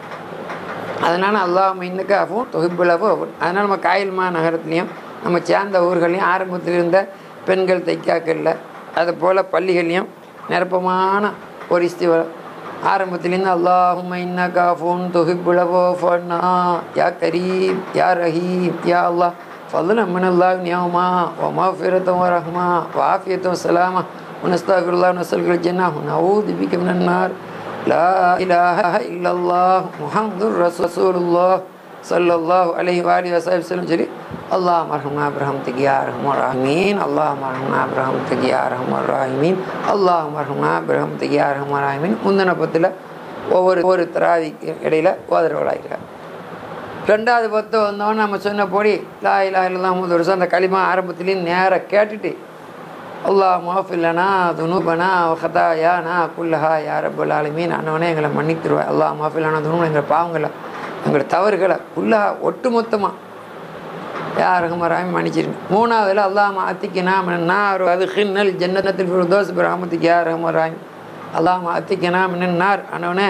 அதனால் அல்லாஹ் இன்னுக்காகவும் தொகுப்பிலவோ அதனால் நம்ம காயல்மா நகரத்துலேயும் நம்ம சேர்ந்த ஊர்களையும் ஆரம்பத்தில் இருந்த பெண்கள் தைக்காக்கல்ல அது போல் பள்ளிகள்லையும் நிரப்பமான ஒரு இஸ்திவரம் ஆரம்பத்துலேருந்து அல்லாஹும் இன்னகாஃபூன் தொகுப்பிலவோ ஃபன்னா யா கரீம் யா ரஹீம் யா அல்லாஹ் فضلا من الله نعما ومغفرة ورحمة وعافية وسلامة ونستغفر الله ونسألك الجنة ونعوذ بك من النار لا إله إلا الله محمد رسول الله صلى الله عليه وآله وصحبه وسلم جري اللهم ارحمنا برحمتك يا ارحم الراحمين اللهم ارحمنا برحمتك يا ارحم الراحمين اللهم ارحمنا برحمتك يا ارحم الراحمين முந்தின பத்தில் ஒவ்வொரு ஒவ்வொரு திராவிக்கு இடையில ஓதரவளாகிறார் ரெண்டாவது பத்து வந்தோன்னு நம்ம சொன்னபடி லா இலா இல்லா மூணு வருஷம் அந்த களிமா ஆரம்பத்துலேயும் நேராக கேட்டுட்டு அல்லாஹ் மாஃபில்லனா துனூபனா ஹதாயானா குல்லஹா யா ரப்பல் ஆலமீன் அண்ணவனே எங்களை மன்னித்துருவேன் அல்லாஹ் மாஃபில்லனா துனூபன் எங்கள் பாவங்களை எங்களோட தவறுகளை குல்லஹா ஒட்டு மொத்தமாக யார் ரஹமராமி மன்னிச்சிருங்க மூணாவதுல அல்லாஹ் அத்திக்கனா நார் அது ஹின்னல் ஜன்னத்தில் ஃபிர்தோஸ் பிரஹமத்துக்கு யார் ரஹமராமி அல்லாஹ் அத்திக்கனா மின்னார் அண்ணவனே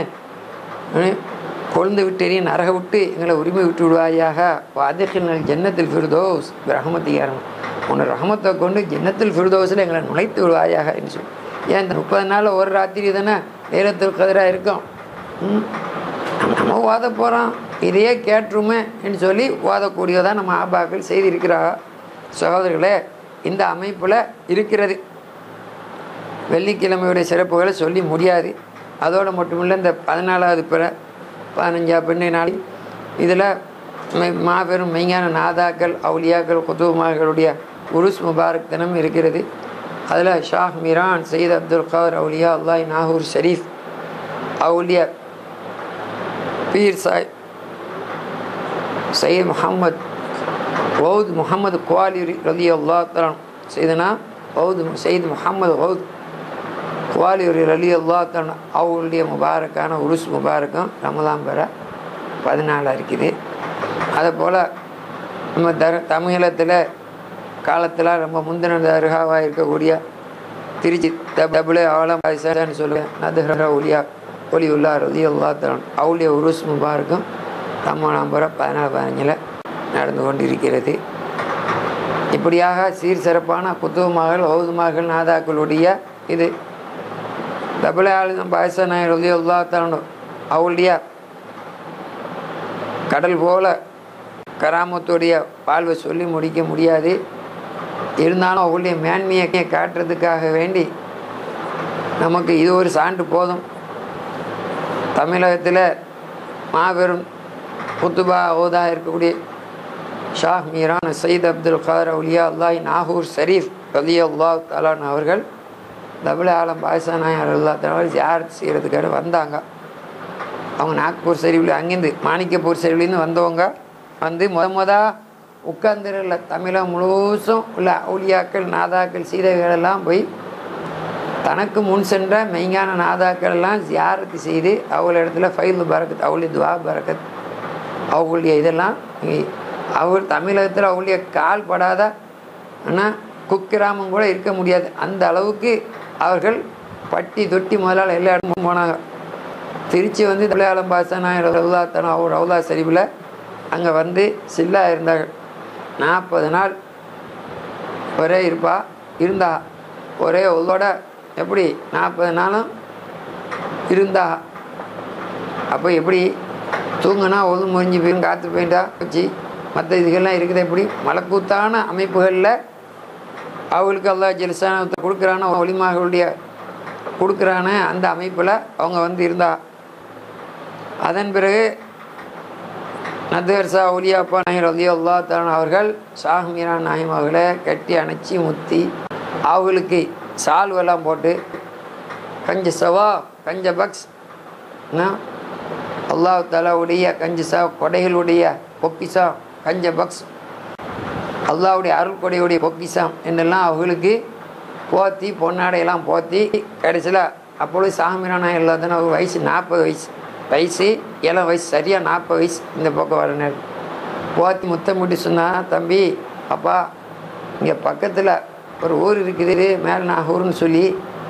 கொழுந்து விட்டேரி நரக விட்டு எங்களை உரிமை விட்டு விடுவாயாக வாதிகள் ஜன்னத்தில் ஃபிர்தோஸ் ரஹமத்திகாரம் உன்னை ரஹமத்தை கொண்டு ஜன்னத்தில் ஃபிர்தோஸில் எங்களை நுழைத்து விடுவாயாக என்று சொல்லி ஏன் இந்த முப்பது நாளில் ஒரு ராத்திரி தானே நேரத்தில் கதிராக இருக்கும் ம். நம்ம- நம்ம ஓத போகிறோம் இதையே கேட்டுருமே என்று சொல்லி ஓதக்கூடியதாக நம்ம ஆபாக்கள் செய்திருக்கிறா சகோதரர்களே இந்த அமைப்பில் இருக்கிறது வெள்ளிக்கிழமையுடைய சிறப்புகளை சொல்லி முடியாது அதோடு மட்டுமில்லை இந்த பதினாலாவது பிற பதினஞ்சா பெண்ணை நாளை இதில் மாபெரும் மெய்ஞான நாதாக்கள் அவுலியாக்கள் குத்துமார்களுடைய உருஸ் முபாரக் தினம் இருக்கிறது அதில் ஷாஹ் மிரான் சயீத் அப்துல் கார் அவுலியா அல்லாஹ் நாகூர் ஷரீஃப் அவுலியா பீர் சாய் சையத் முகமது வவுத் முகமது குவாலி ரதி அல்லா தலான் செய்தனா வவுத் சயீத் முகமது வவுத் குவாலி ரலி அல்லா தலான் அவங்களுடைய முபாரக்கான உருஸ் முபாரக்கும் ரமதான் பெற பதினாலாக இருக்குது அதே போல் நம்ம தர தமிழகத்தில் காலத்தில் ரொம்ப முந்தின தர்காவாக இருக்கக்கூடிய திருச்சி டபுளே ஆலம் பாய்சான்னு சொல்லுவேன் நதுஹரா ஒலியா ஒலி உள்ளா ரதி அல்லா தலான் அவளுடைய உருஸ் முபாரக்கும் ரமணாம் பெற பதினாலு பதினஞ்சில் நடந்து கொண்டிருக்கிறது இப்படியாக சீர் சிறப்பான குத்துவமகள் ஓதுமகள் நாதாக்களுடைய இது டபுள் ஆளுநர் பாயச நாயர் உதய உள்ளா தரணும் அவளுடைய கடல் போல கராமத்துடைய வாழ்வை சொல்லி முடிக்க முடியாது இருந்தாலும் அவளுடைய மேன்மையை காட்டுறதுக்காக வேண்டி நமக்கு இது ஒரு சான்று போதும் தமிழகத்தில் மாபெரும் குத்துபா ஓதா இருக்கக்கூடிய ஷாஹ் மீரான் சயீத் அப்துல் கார் அவுலியா அல்லாஹ் நாகூர் ஷரீஃப் ரலி அல்லாஹ் தலான் அவர்கள் தபுல் ஆலம் பாய்சா நாயர் அல்லா தலான் ஜியாரத் செய்கிறதுக்காக வந்தாங்க அவங்க நாக்பூர் சரிவில் அங்கேருந்து மாணிக்கப்பூர் சரிவிலேருந்து வந்தவங்க வந்து முத முத உட்கார்ந்துருல தமிழகம் முழுசும் உள்ள அவுலியாக்கள் நாதாக்கள் சீதைகளெல்லாம் போய் தனக்கு முன் சென்ற மெய்ஞான நாதாக்கள் எல்லாம் ஜியாரத்து செய்து அவங்கள இடத்துல ஃபைல் பறக்கத் அவளுடைய துவா பறக்கத் அவங்களுடைய இதெல்லாம் அவர் தமிழகத்தில் அவங்களுடைய கால் படாத ஆனால் குக்கிராமம் கூட இருக்க முடியாது அந்த அளவுக்கு அவர்கள் பட்டி தொட்டி முதலால் எல்லா இடமும் போனாங்க திருச்சி வந்து தொழிலாளம் பாசனாய் ரவுலா தனம் அவர் ரவுலா சரிவில் அங்கே வந்து சில்லா இருந்தார்கள் நாற்பது நாள் ஒரே இருப்பா இருந்தா ஒரே உள்ளோட எப்படி நாற்பது நாளும் இருந்தா அப்போ எப்படி தூங்கினா ஒது முறிஞ்சு போய் காற்று போயிட்டா வச்சு மற்ற இதுகள்லாம் இருக்குது எப்படி மலக்கூத்தான அமைப்புகளில் அவங்களுக்கு அல்லா ஜெலிசானத்தை கொடுக்குறான ஒளிமார்களுடைய கொடுக்குறான அந்த அமைப்பில் அவங்க வந்து இருந்தா அதன் பிறகு நதுவர்சா ஒலியாப்பா நாயர் அலி அல்லா தலான் அவர்கள் ஷாஹ் மீரா நாயம் அவர்களை கட்டி அணைச்சி முத்தி அவங்களுக்கு சால்வெல்லாம் போட்டு கஞ்ச சவா கஞ்ச பக்ஸ் அல்லாஹ் தலாவுடைய கஞ்ச சா கொடைகளுடைய பொக்கிசம் கஞ்ச பக்ஸ் அல்லாவுடைய அருள் கொடையுடைய பொக்கிசம் என்றெல்லாம் அவங்களுக்கு போத்தி பொன்னாடையெல்லாம் போத்தி கடைசியில் அப்பொழுது சாமிரானா எல்லாத்தானே ஒரு வயசு நாற்பது வயசு வயசு இளம் வயசு சரியாக நாற்பது வயசு இந்த பக்கம் வர நேரம் போத்தி முத்தமிட்டு சொன்னா தம்பி அப்பா இங்கே பக்கத்தில் ஒரு ஊர் இருக்குது மேலே நாகூர்னு சொல்லி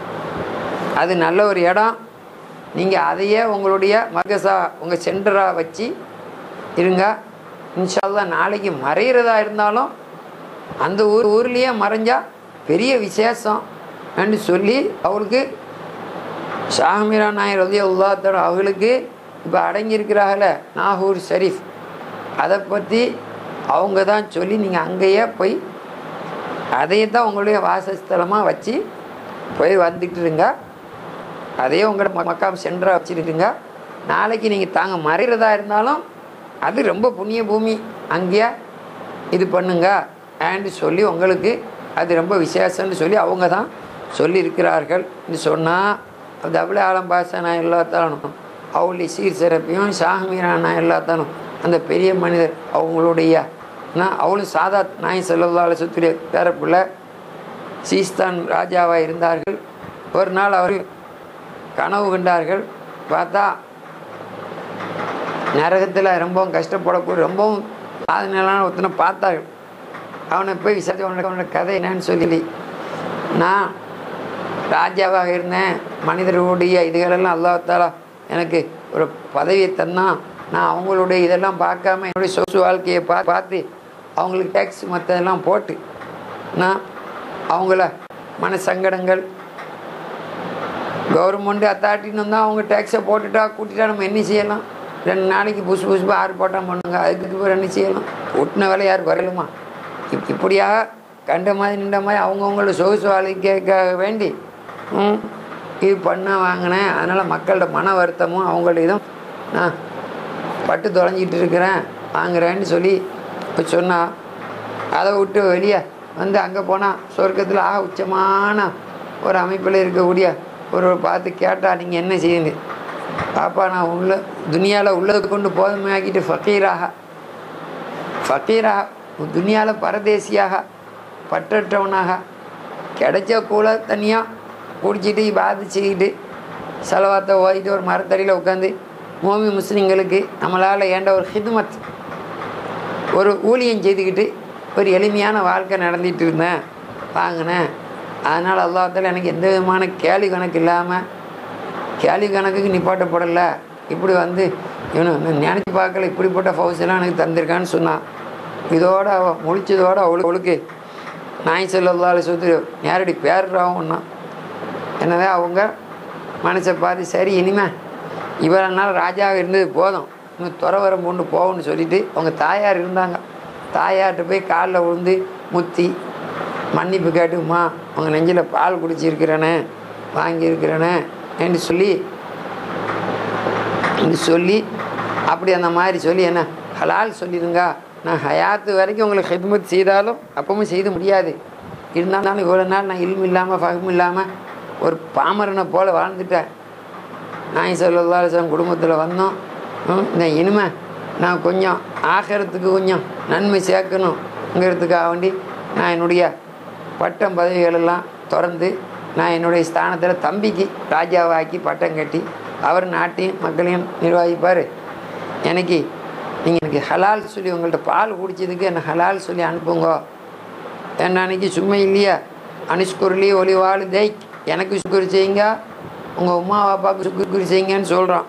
அது நல்ல ஒரு இடம் நீங்கள் அதையே உங்களுடைய மகசா உங்கள் சென்டராக வச்சு இருங்க இன்ஷால்லா நாளைக்கு மறைகிறதா இருந்தாலும் அந்த ஊர் ஊர்லேயே மறைஞ்சா பெரிய விசேஷம் என்று சொல்லி அவருக்கு ஷாஹ்மீரா நாயர் ரதி உல்லாத்தர் அவர்களுக்கு இப்போ அடங்கியிருக்கிறார்கள நாகூர் ஷரீஃப் அதை பற்றி அவங்க தான் சொல்லி நீங்கள் அங்கேயே போய் அதையே தான் உங்களுடைய வாசஸ்தலமாக வச்சு போய் வந்துட்டுருங்க அதையே உங்களோட மக்காம் சென்றாக வச்சுருக்குங்க நாளைக்கு நீங்கள் தாங்க மறைகிறதா இருந்தாலும் அது ரொம்ப புண்ணிய பூமி அங்கேயே இது பண்ணுங்க ஆண்டு சொல்லி உங்களுக்கு அது ரொம்ப விசேஷம்னு சொல்லி அவங்க தான் சொல்லியிருக்கிறார்கள் சொன்னால் அது அவ்வளோ ஆலம் பாச நான் எல்லாத்தாலும் அவளுடைய சீர் சிறப்பையும் ஷாஹ்மீரா நான் எல்லாத்தாலும் அந்த பெரிய மனிதர் அவங்களுடைய நான் அவளும் சாதா நாய் செல்லதால சுற்றுடைய பேரப்பிள்ளை சீஸ்தான் ராஜாவாக இருந்தார்கள் ஒரு நாள் அவர் கனவு கண்டார்கள் பார்த்தா நரகத்தில் ரொம்பவும் கஷ்டப்படக்கூடிய ரொம்பவும் சாதனையான ஒருத்தனை பார்த்தார்கள் அவனை போய் விசாரிச்சு அவனோட அவனோட கதை என்னன்னு சொல்லி நான் ராஜாவாக இருந்தேன் மனிதர்களுடைய இதுகளெல்லாம் அல்லாத்தாலா எனக்கு ஒரு பதவியை தந்தான் நான் அவங்களுடைய இதெல்லாம் பார்க்காம என்னுடைய சொத்து வாழ்க்கையை பா பார்த்து அவங்களுக்கு டேக்ஸ் மற்றதெல்லாம் போட்டு நான் அவங்கள மன சங்கடங்கள் கவர்மெண்ட் அத்தாரிட்டின்னு வந்தால் அவங்க டேக்ஸை போட்டுட்டா கூட்டிட்டா நம்ம என்ன செய்யலாம் ரெண்டு நாளைக்கு புதுசு புதுசு ஆர்ப்பாட்டம் பண்ணுங்க அதுக்கு பிறகு என்ன செய்யலாம் கூட்டின வேலை யார் குறையலுமா இப் இப்படியாக கண்ட மாதிரி நின்ற மாதிரி அவங்கவுங்களோட சொகுசு வாழ்க்கைக்காக வேண்டி ம், இது பண்ண வாங்கினேன் அதனால் மக்களோட மன வருத்தமும் அவங்களோட இதுவும் நான் பட்டு தொலைஞ்சிட்டு இருக்கிறேன் வாங்குறேன்னு சொல்லி இப்போ சொன்னா அதை விட்டு வெளியே வந்து அங்கே போனால் சொர்க்கத்தில் ஆக உச்சமான ஒரு அமைப்பில் இருக்கக்கூடிய ஒரு பார்த்து கேட்டால் நீங்கள் என்ன செய்யுங்க பாப்பா நான் உள்ள துனியாவில் உள்ளதை கொண்டு போதுமையாக்கிட்டு ஃபக்கீராக ஃபக்கீராக துனியாவில் பரதேசியாக பற்றற்றவனாக கிடைச்ச கூட தனியாக குடிச்சிட்டு பாதிச்சுக்கிட்டு செலவாத்தை ஓதிட்டு ஒரு மரத்தடியில் உட்காந்து மோமி முஸ்லீம்களுக்கு நம்மளால் ஏண்ட ஒரு ஹிதுமத் ஒரு ஊழியம் செய்துக்கிட்டு ஒரு எளிமையான வாழ்க்கை நடத்திட்டு இருந்தேன் வாங்கினேன் அதனால் அல்லாத்தால எனக்கு எந்த விதமான கேள்வி கணக்கு இல்லாமல் கேள்வி கணக்குக்கு நிப்பாட்டப்படலை இப்படி வந்து இவனு நினச்சி பார்க்கல இப்படிப்பட்ட ஃபவுஸ் எனக்கு தந்திருக்கான்னு சொன்னான் இதோட அவள் முழிச்சதோட அவளுக்கு அவளுக்கு நாய் செல்லாத சொத்து நேரடி பேர்றாவும் ஒன்றா என்னவே அவங்க மனசை பார்த்து சரி இனிமே இவ்வளோ நாள் ராஜாவாக இருந்தது போதும் இன்னும் துறவரம் கொண்டு போகணும்னு சொல்லிட்டு அவங்க தாயார் இருந்தாங்க தாயார்கிட்ட போய் காலில் விழுந்து முத்தி மன்னிப்பு கேட்டுமா அவங்க நெஞ்சில் பால் குடிச்சிருக்கிறேனே வாங்கியிருக்கிறேனே என்று சொல்லி என்று சொல்லி அப்படி அந்த மாதிரி சொல்லி என்ன ஹலால் சொல்லிடுங்க நான் ஹயாத்து வரைக்கும் உங்களுக்கு ஹித்மத் செய்தாலும் அப்பவும் செய்து முடியாது இருந்தாலும் இவ்வளோ நாள் நான் இல்மு இல்லாமல் ஃபகம் இல்லாமல் ஒரு பாமரனை போல் வாழ்ந்துட்டேன் நாய் சொல்லலாம் குடும்பத்தில் வந்தோம் ம், இந்த இனிமே நான் கொஞ்சம் ஆகிறதுக்கு கொஞ்சம் நன்மை சேர்க்கணுங்கிறதுக்காக வேண்டி நான் என்னுடைய பட்டம் பதவிகளெல்லாம் திறந்து நான் என்னுடைய ஸ்தானத்தில் தம்பிக்கு ராஜாவாக்கி பட்டம் கட்டி அவர் நாட்டையும் மக்களையும் நிர்வகிப்பார் எனக்கு நீங்கள் எனக்கு ஹலால் சொல்லி உங்கள்கிட்ட பால் குடிச்சதுக்கு என்ன ஹலால் சொல்லி அனுப்புங்க ஏன்னா அன்னைக்கு சும்மா இல்லையா அனுஷ்குருளி ஒளி வாழ் தேய் எனக்கு சுக்குரு செய்யுங்க உங்கள் உமா அப்பாவுக்கு சுக்குரு செய்யுங்கன்னு சொல்கிறோம்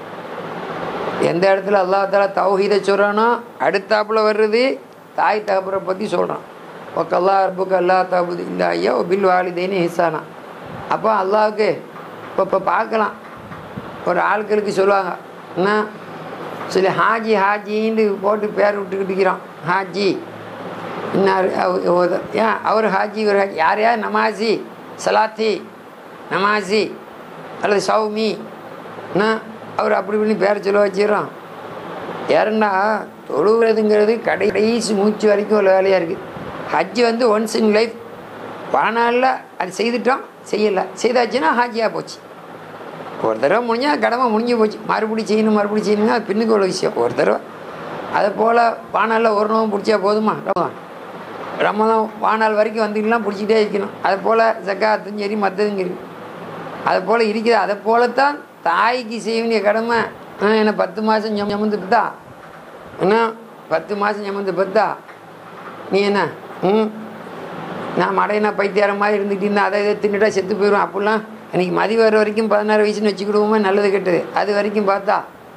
எந்த இடத்துல அல்லா தாலா தௌஹீதை சொல்கிறானோ அடுத்தாப்புல வர்றது தாய் தகப்பரை பற்றி சொல்கிறான் ஒக்கல்லா அர்புக்கு அல்லா தபுது இல்லா ஐயா பில் வாலிதேன்னு ஹிசானா அப்போ அல்லாவுக்கு இப்போ இப்போ பார்க்கலாம் ஒரு ஆட்களுக்கு சொல்லுவாங்க என்ன சொல்லி ஹாஜி ஹாஜின்னு போட்டு பேர் விட்டுக்கிட்டு இருக்கிறோம் ஹாஜி இன்னார் அவ- அவ- ஏன் அவர் ஹாஜி இவர் ஹாஜி யார் யார் நமாசி சலாத்தி நமாசி அல்லது சௌமி என்ன அவர் அப்படி இப்படி பேர் சொல்ல வச்சிடறோம் ஏறண்டா தொழுகிறதுங்கிறது கடை கடைசி மூச்சு வரைக்கும் உள்ள வேலையாக இருக்குது ஹஜ்ஜு வந்து ஒன்ஸ் இன் லைஃப் வாழ்நாளில் அது செய்துட்டோம் செய்யலை செய்தாச்சுன்னா ஹாஜியாக போச்சு ஒரு தடவை முடிஞ்சால் கடமை முடிஞ்சு போச்சு மறுபடி செய்யணும் மறுபடி செய்யணுங்க அது பின்னுக்கு உள்ள விஷயம் ஒரு தடவை அதை போல் வானாலில் ஒரு நோவும் பிடிச்சா போதுமா ரமதான் ரமதான் வானால் வரைக்கும் வந்துக்கலாம் பிடிச்சிட்டே இருக்கணும் அது போல் ஜக்காத்தும் சரி மற்றதும் சரி அது போல் இருக்குது அதை போலத்தான் தாய்க்கு செய்ய வேண்டிய கடமை ஆ, என்ன பத்து மாதம் சுமந்து பெத்தா என்ன பத்து மாதம் சுமந்து பெத்தா நீ என்ன ம் நான் மடையனா பைத்தியாரம் மாதிரி இருந்துட்டு இருந்தா அதை இதை தின்னுட்டா செத்து போயிடும் அப்படிலாம் எனக்கு மதி வர வரைக்கும் பதினாறு வயசுன்னு வச்சுக்கிடுவோமே நல்லது கெட்டது அது வரைக்கும் பார்த்தா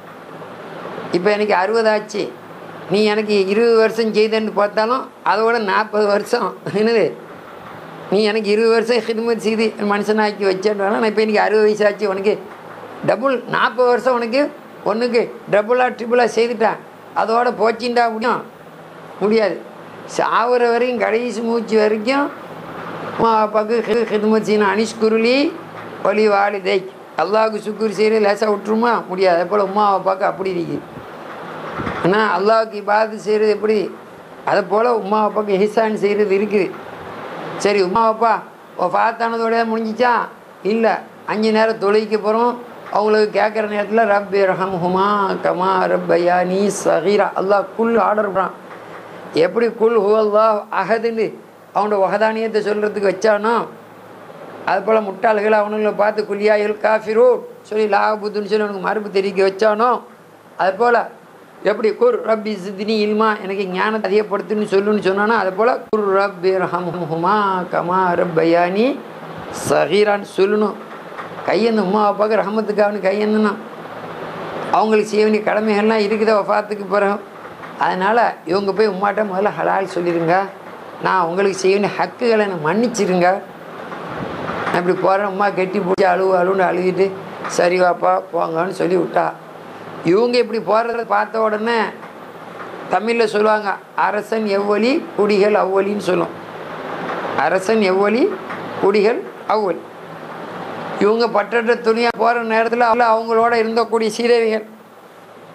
இப்போ எனக்கு அறுபது ஆச்சு நீ எனக்கு இருபது வருஷம் செய்தேன்னு பார்த்தாலும் அதோட நாற்பது வருஷம் என்னது நீ எனக்கு இருபது வருஷம் ஹிதமத் செய்து மனுஷனாக்கி வச்சேன்றாலும் நான் இப்போ எனக்கு அறுபது வயசு ஆச்சு உனக்கு டபுள் நாற்பது வருஷம் உனக்கு ஒன்றுக்கு டபுளாக ட்ரிபிளாக செய்துட்டேன் அதோட போச்சின்டா முடியும் முடியாது சாவுற வரைக்கும் கடைசி மூச்சு வரைக்கும் அம்மா அப்பாவுக்கு ஹிதமத் செய்யணும் அனிஷ் குருளி ஒலி வாலி தேய் அல்லாவுக்கு சுக்குர் செய்கிறது லேசாக விட்டுருமா முடியாது அதே போல் உமா அப்பாவுக்கு அப்படி இருக்குது ஆனால் அல்லாவுக்கு இபாதத்து செய்கிறது எப்படி அதை போல் உமா அப்பாவுக்கு ஹிசான் செய்கிறது இருக்குது சரி உமா அப்பா ஓ ஃபாத்தானதோட முடிஞ்சிச்சா இல்லை அஞ்சு நேரம் தொழுவிக்க போகிறோம் அவங்களுக்கு கேட்குற நேரத்தில் ரப்பி ரஹம் ஹுமா கமா ரப்பையா நீ சஹீரா அல்லாஹ் குல் ஆர்டர் பண்ணுறான் எப்படி குல் ஹு அல்லாஹ் அகதுன்னு அவனோட வகதானியத்தை சொல்கிறதுக்கு வச்சானோ அது போல் முட்டாள்களை அவனுங்களை பார்த்து குலியாயில் காஃபிரூ சொல்லி லாபுத்துன்னு சொல்லி அவனுக்கு மறுப்பு தெரிவிக்க வச்சானோ அது போல் எப்படி குர் ரப்பி சித்தினி இல்மா எனக்கு ஞானத்தை அதிகப்படுத்துன்னு சொல்லுன்னு சொன்னானோ அது போல் குர் ரப்பி ரஹமுமா கமா ரப்பையானி சஹீரான்னு சொல்லணும் கையெந்த உமா அப்பாவுக்கு ரஹமத்துக்காகனு கையெந்தணும் அவங்களுக்கு செய்ய வேண்டிய கடமைகள்லாம் இருக்குதா வஃபாத்துக்கு பிறகு அதனால் இவங்க போய் உமாட்ட முதல்ல ஹலால் சொல்லிடுங்க நான் உங்களுக்கு செய்ய வேண்டிய ஹக்குகளை நான் மன்னிச்சிருங்க நான் இப்படி போகிறேன் அம்மா கெட்டி பிடிச்சி அழுவு அழுன்னு அழுகிட்டு சரி வாப்பா போங்கன்னு சொல்லி விட்டா இவங்க இப்படி போகிறத பார்த்த உடனே தமிழில் சொல்லுவாங்க அரசன் எவ்வளி குடிகள் அவ்வளின்னு சொல்லும் அரசன் எவ்வளி குடிகள் அவ்வளி இவங்க பற்றற்ற துணியாக போகிற நேரத்தில் அவங்கள அவங்களோட இருந்தக்கூடிய சீதேவிகள்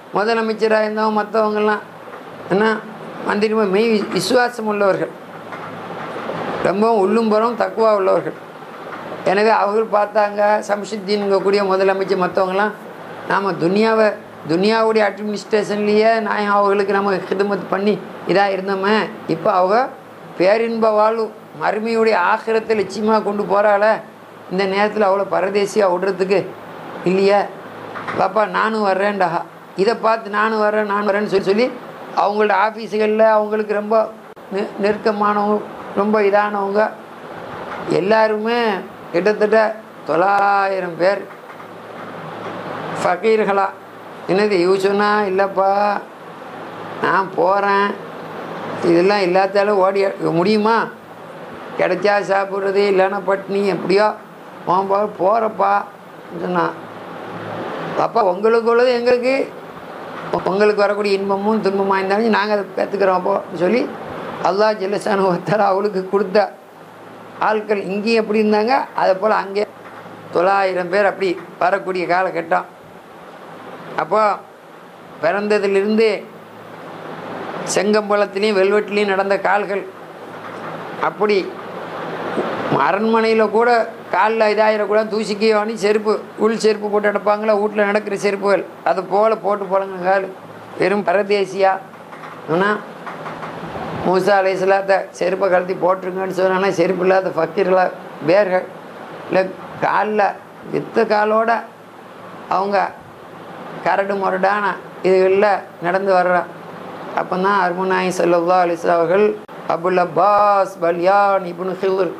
முதலமைச்சராக இருந்தவங்க மற்றவங்கெல்லாம் என்ன மந்திரி மெய் விசுவாசம் உள்ளவர்கள் ரொம்பவும் உள்ளும் புறம் தக்குவா உள்ளவர்கள் எனவே அவர்கள் பார்த்தாங்க சம்சுத்தீன்கக்கூடிய முதலமைச்சர் மற்றவங்களாம் நாம் துனியாவை துனியாவுடைய அட்மினிஸ்ட்ரேஷன்லேயே நான் அவங்களுக்கு நம்ம ஹிதமத் பண்ணி இதாக இருந்தோமே இப்போ அவங்க பேரின்ப வாழ்வு மறுமையுடைய ஆக்கிரத்தை லட்சியமாக கொண்டு போகிறாள இந்த நேரத்தில் அவ்வளோ பரதேசியாக விடுறதுக்கு இல்லையா பாப்பா நானும் வர்றேன்டா இதை பார்த்து நானும் வர்றேன் நானும் வரேன்னு சொல்லி சொல்லி அவங்களோட ஆஃபீஸுகளில் அவங்களுக்கு ரொம்ப நெ நெருக்கமானவங்க ரொம்ப இதானவங்க எல்லாருமே கிட்டத்தட்ட தொள்ளாயிரம் பேர் ஃபக்கீர்களா என்னது இவ சொன்னா இல்லைப்பா நான் போகிறேன் இதெல்லாம் இல்லாத்தாலும் ஓடி முடியுமா கிடைச்சா சாப்பிட்றது இல்லைன்னா பட்னி எப்படியோ போகும்போது போகிறப்பா சொன்னான் அப்பா உங்களுக்கு உள்ளது எங்களுக்கு உங்களுக்கு வரக்கூடிய இன்பமும் துன்பமாக இருந்தாலும் நாங்கள் அதை பெற்றுக்கிறோம் அப்போ சொல்லி அல்லா ஜெல்லசான ஒருத்தர் அவளுக்கு கொடுத்த ஆட்கள் இங்கேயும் எப்படி இருந்தாங்க அதை போல் அங்கே தொள்ளாயிரம் பேர் அப்படி வரக்கூடிய காலகட்டம் அப்போ பிறந்ததிலிருந்து செங்கம்பலத்திலையும் வெல்வெட்டிலையும் நடந்த கால்கள் அப்படி அரண்மனையில் கூட காலில் இதாயிடக்கூடாது தூசிக்கே வாங்கி செருப்பு உள் செருப்பு போட்டு நடப்பாங்களா வீட்டில் நடக்கிற செருப்புகள் அதை போல் போட்டு போலங்க கால் வெறும் பரதேசியா ஆனால் மூசா அலைசலாத்த செருப்பை கழட்டி போட்டுருங்கன்னு சொன்னாங்கன்னா செருப்பு இல்லாத ஃபக்கீர்களா பேர்கள் இல்லை காலில் வித்த காலோட அவங்க கரடு முரடான இதுகளில் நடந்து வர்ற அப்போ தான் அருமநாயி சல்லா அலிஸ்லா அவர்கள் அபுல் அப்பாஸ் பல்யான் இப்னு ஹிவர்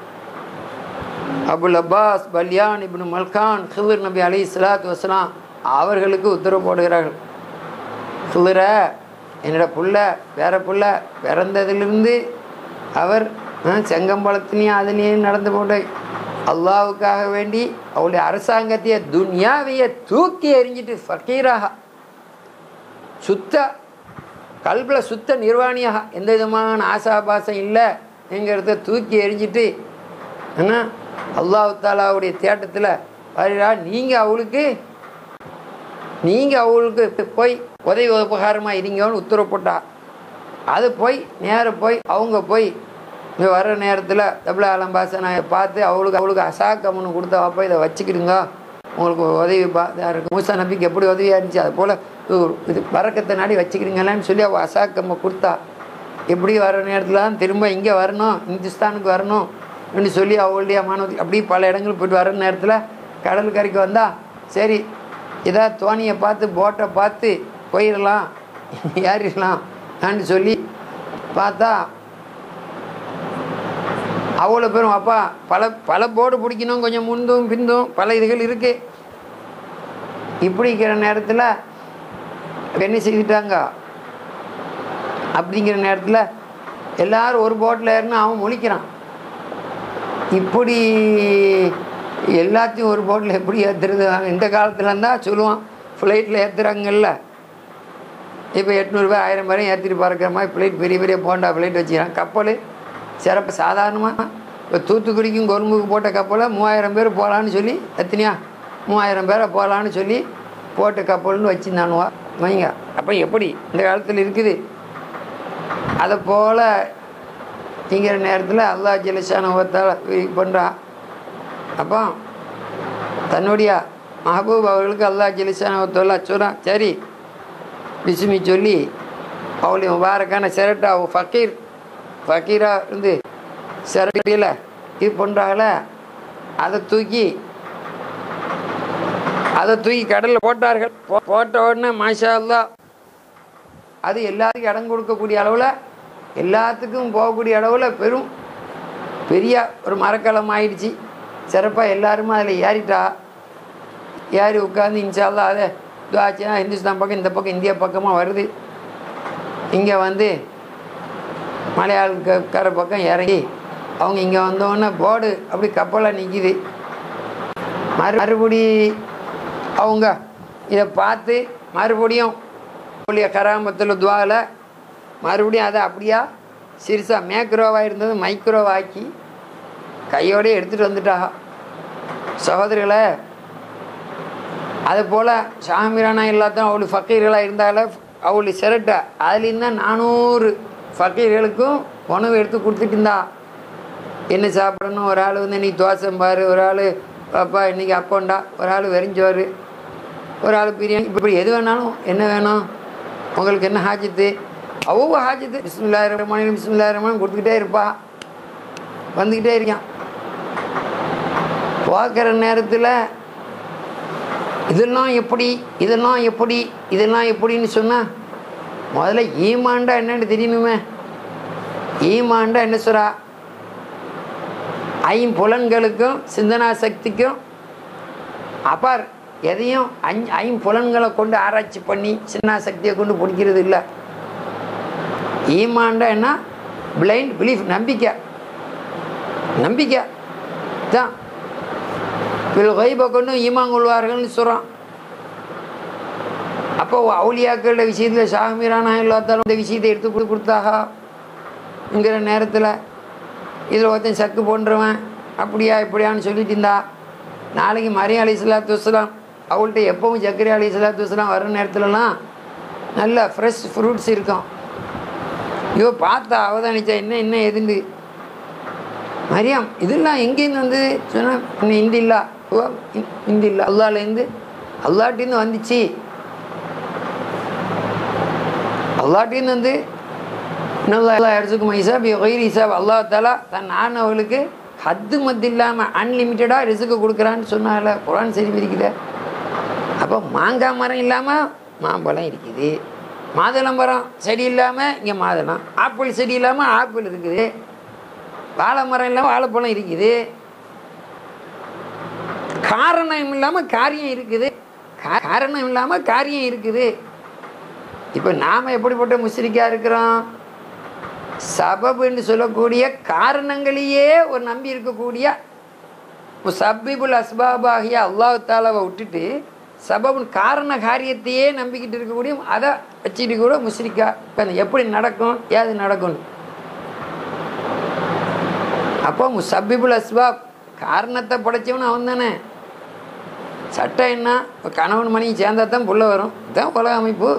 Abul Abbas Balyan Ibn Malkan ஹிவர் நபி அலி சலாத்து வஸ்லாம் அவர்களுக்கு உத்தரவு போடுகிறார்கள் ஹிவர என்னோட புள்ள வேற புள்ள பிறந்ததிலிருந்து அவர் அஹ், செங்கம்பலத்திலையும் அதுலேயும் நடந்து போட்டு அல்லாவுக்காக வேண்டி அவளுடைய அரசாங்கத்தையே துன்யாவையே தூக்கி எறிஞ்சிட்டு ஃபக்கீராக சுத்த கல்பில் சுத்த நிர்வாணியாக எந்த விதமான ஆசாபாசம் இல்லை என்கிறத தூக்கி எறிஞ்சிட்டு என்ன அல்லாஹ் தாலாவுடைய தேட்டத்தில் வருகிறா நீங்கள் அவளுக்கு நீங்கள் அவளுக்கு போய் உதவி உபகாரமாக இருங்கன்னு உத்தரவு போட்டா அது போய் நேர போய் அவங்க போய் இங்கே வர்ற நேரத்தில் தபிலா அலம்பாச நான் பார்த்து அவளுக்கு அவளுக்கு அசாக்கம்னு கொடுத்தா அப்போ இதை வச்சுக்கிடுங்க உங்களுக்கு உதவி பா இதாக இருக்கு மூசா நபிக்கு எப்படி உதவியாக இருந்துச்சு அது போல் இது பறக்கத்தை நாடி வச்சுக்கிறீங்களான்னு சொல்லி அவள் அசாக்கம்மை கொடுத்தா எப்படி வர நேரத்தில் தான் திரும்ப இங்கே வரணும் இந்துஸ்தானுக்கு வரணும் அப்படின்னு சொல்லி அவளுடைய மாணவ அப்படி பல இடங்களுக்கு போயிட்டு வர நேரத்தில் கடல் கரைக்கு வந்தா சரி ஏதாவது தோணியை பார்த்து போட்டை பார்த்து போயிடலாம் ஏறிடலாம் அப்படின்னு சொல்லி பார்த்தா அவ்வளோ பேரும் அப்பா பல பல போர்டு பிடிக்கணும் கொஞ்சம் முந்தும் பிந்தும் பல இதுகள் இருக்கு இப்படிங்கிற நேரத்தில் என்ன செய்துட்டாங்க அப்படிங்கிற நேரத்தில் எல்லாரும் ஒரு போட்டில் ஏறினா அவன் முழிக்கிறான் இப்படி எல்லாத்தையும் ஒரு போட்டில் எப்படி ஏற்றுறது இந்த காலத்துல இருந்தால் சொல்லுவான் ஃப்ளைட்டில் ஏற்றுறாங்கல்ல இப்போ எட்நூறுபா ஆயிரம் பேரையும் ஏற்றிட்டு பறக்கிற மாதிரி ஃப்ளைட் பெரிய பெரிய போண்டா ஃப்ளைட் வச்சுக்கிறான் கப்பல் சிறப்பு சாதாரணமாக இப்போ தூத்துக்குடிக்கும் கொழும்புக்கு போட்ட கப்பலை மூவாயிரம் பேர் போகலான்னு சொல்லி எத்தனையா மூவாயிரம் பேரை போகலான்னு சொல்லி போட்ட கப்பல்னு வச்சுருந்தானுவா வைங்க அப்போ எப்படி இந்த காலத்தில் இருக்குது அதை போல் திங்கிற நேரத்தில் அல்லா ஜலிசான ஒருத்தால் பண்ணுறான் அப்போ தன்னுடைய மஹபூப் அவர்களுக்கு அல்லா ஜலிசான ஒருத்தோல்லா சொல்கிறான் சரி பிசுமி சொல்லி அவளுடைய முபாரக்கான சிரட்டா அவள் ஃபக்கீர் ஃபக்கீராக இருந்து சிரட்டியில் இது பண்ணுறாங்கள அதை தூக்கி அதை தூக்கி கடலில் போட்டார்கள் போ- போட்ட உடனே மாஷா அல்லா அது எல்லாத்துக்கும் இடம் கொடுக்கக்கூடிய அளவில் எல்லாத்துக்கும் போகக்கூடிய அளவில் பெரும் பெரிய ஒரு மரக்கலம் ஆயிடுச்சு சிறப்பாக எல்லாருமே அதில் ஏறிட்டா ஏறி உட்காந்து இன்ஷால்லா அதை துவாச்சினா ஹிந்துஸ்தான் பக்கம் இந்த பக்கம் இந்தியா பக்கமாக வருது இங்கே வந்து மலையாளக்கரை பக்கம் இறங்கி அவங்க இங்கே வந்தோடனே போர்டு அப்படி கப்பலாக நிற்கிது மறு மறுபடி அவங்க இதை பார்த்து மறுபடியும் அவளுடைய கராமத்தில் துவாவில் மறுபடியும் அதை அப்படியா சிறுசாக மேக்ரோவாக இருந்தது மைக்ரோவாக்கி கையோடயே எடுத்துகிட்டு வந்துட்டா சகோதரிகளே அது போல் ஷாமிரானா எல்லாத்தையும் அவளுக்கு ஃபக்கீர்களாக இருந்தாலும் அவளுக்கு சிரட்டை அதுலேருந்து தான் நானூறு ஃபக்கீர்களுக்கும் உணவு எடுத்து கொடுத்துட்டு இருந்தா என்ன சாப்பிடணும் ஒரு ஆள் வந்து இன்னைக்கு தோசை பாரு ஒரு ஆள் பாப்பா இன்னைக்கு அப்போண்டா ஒரு ஆள் வெறிஞ்சோறு ஒரு ஆள் பிரியாணி இப்படி எது வேணாலும் என்ன வேணும் உங்களுக்கு என்ன ஹாஜத்து அவங்க ஹாஜத்து பிஸ்மில்லா ரஹ்மான் பிஸ்மில்லா ரஹ்மான் கொடுத்துக்கிட்டே இருப்பா வந்துக்கிட்டே இருக்கான் பார்க்குற நேரத்தில் இதெல்லாம் எப்படி இதெல்லாம் எப்படி இதெல்லாம் எப்படின்னு சொன்னால் முதல்ல ஈமாண்டா என்னன்னு தெரியணுமே ஈமாண்டா என்ன சொல்றா ஐம்புலன்களுக்கும் சிந்தனா சக்திக்கும் அப்பார் எதையும் அஞ் ஐம்புலன்களை கொண்டு ஆராய்ச்சி பண்ணி சின்ன சக்தியை கொண்டு பிடிக்கிறது இல்லை ஈமாண்டா என்ன பிளைண்ட் பிலீஃப் நம்பிக்கை நம்பிக்கை தான் பில் கைபை கொண்டு ஈமான் கொள்வார்கள்னு சொல்கிறான் அப்போ அவுலியாக்களோட விஷயத்தில் ஷாமீரானா எல்லாத்தாலும் இந்த விஷயத்தை எடுத்து கொடு கொடுத்தாகங்கிற நேரத்தில் இதில் ஒருத்தன் சக்கு போன்றவன் அப்படியா இப்படியான்னு சொல்லிட்டு இருந்தா நாளைக்கு மரியா அலி சலாத்து வஸ்லாம் அவள்கிட்ட எப்பவும் சக்கரை அலி சலாத்து வஸ்லாம் வர நேரத்துலலாம் நல்ல ஃப்ரெஷ் ஃப்ரூட்ஸ் இருக்கும் ஐயோ பார்த்தா அவதானிச்சா என்ன என்ன எதுண்டு மரியாம் இதெல்லாம் எங்கேருந்து வந்தது சொன்னால் இன்னும் இந்தி இல்லா ஓ இ- இந்தி இல்லை அல்லாலேருந்து அல்லாட்டிருந்து வந்துச்சு அல்லாட்டிருந்து வந்து நல்லா இடத்துக்கு ஹிசாப் ஒயிர் ஹிசாப் அல்லா தாலா தன் ஆனவர்களுக்கு ஹத்து மத்து இல்லாமல் அன்லிமிட்டடாக ரிசுக்கு கொடுக்குறான்னு சொன்னால குரான் சரி இருக்குதே அப்போ மாங்காய் மரம் இல்லாமல் மாம்பழம் இருக்குது மாதுளம் மரம் செடி இல்லாமல் இங்கே மாதுளம் ஆப்பிள் செடி இல்லாமல் ஆப்பிள் இருக்குது வாழை மரம் இல்லாமல் வாழைப்பழம் இருக்குது காரணம் இல்லாமல் காரியம் இருக்குது கா- காரணம் இல்லாமல் காரியம் இருக்குது இப்போ நாம் எப்படிப்பட்ட முஸ்லிக்காக இருக்கிறோம் சபபுன்னு சொல்லக்கூடிய காரணங்களையே ஒரு நம்பி இருக்கக்கூடிய சப்பிபுல் அஸ்பாபாகிய அல்லாஹ் தாலாவை விட்டுட்டு சபபுன் காரண காரியத்தையே நம்பிக்கிட்டு இருக்கக்கூடிய அதை வச்சுட்டு கூட முஸ்லிக்கா இப்போ எப்படி நடக்கும் ஏது நடக்கும் அப்போ முசப்பிபுல் அஸ்பாப் காரணத்தை படைச்சவன் அவன் தானே சட்டம் என்ன இப்போ கணவன் மணி சேர்ந்தா தான் புள்ள வரும் இதுதான் உலக அமைப்பு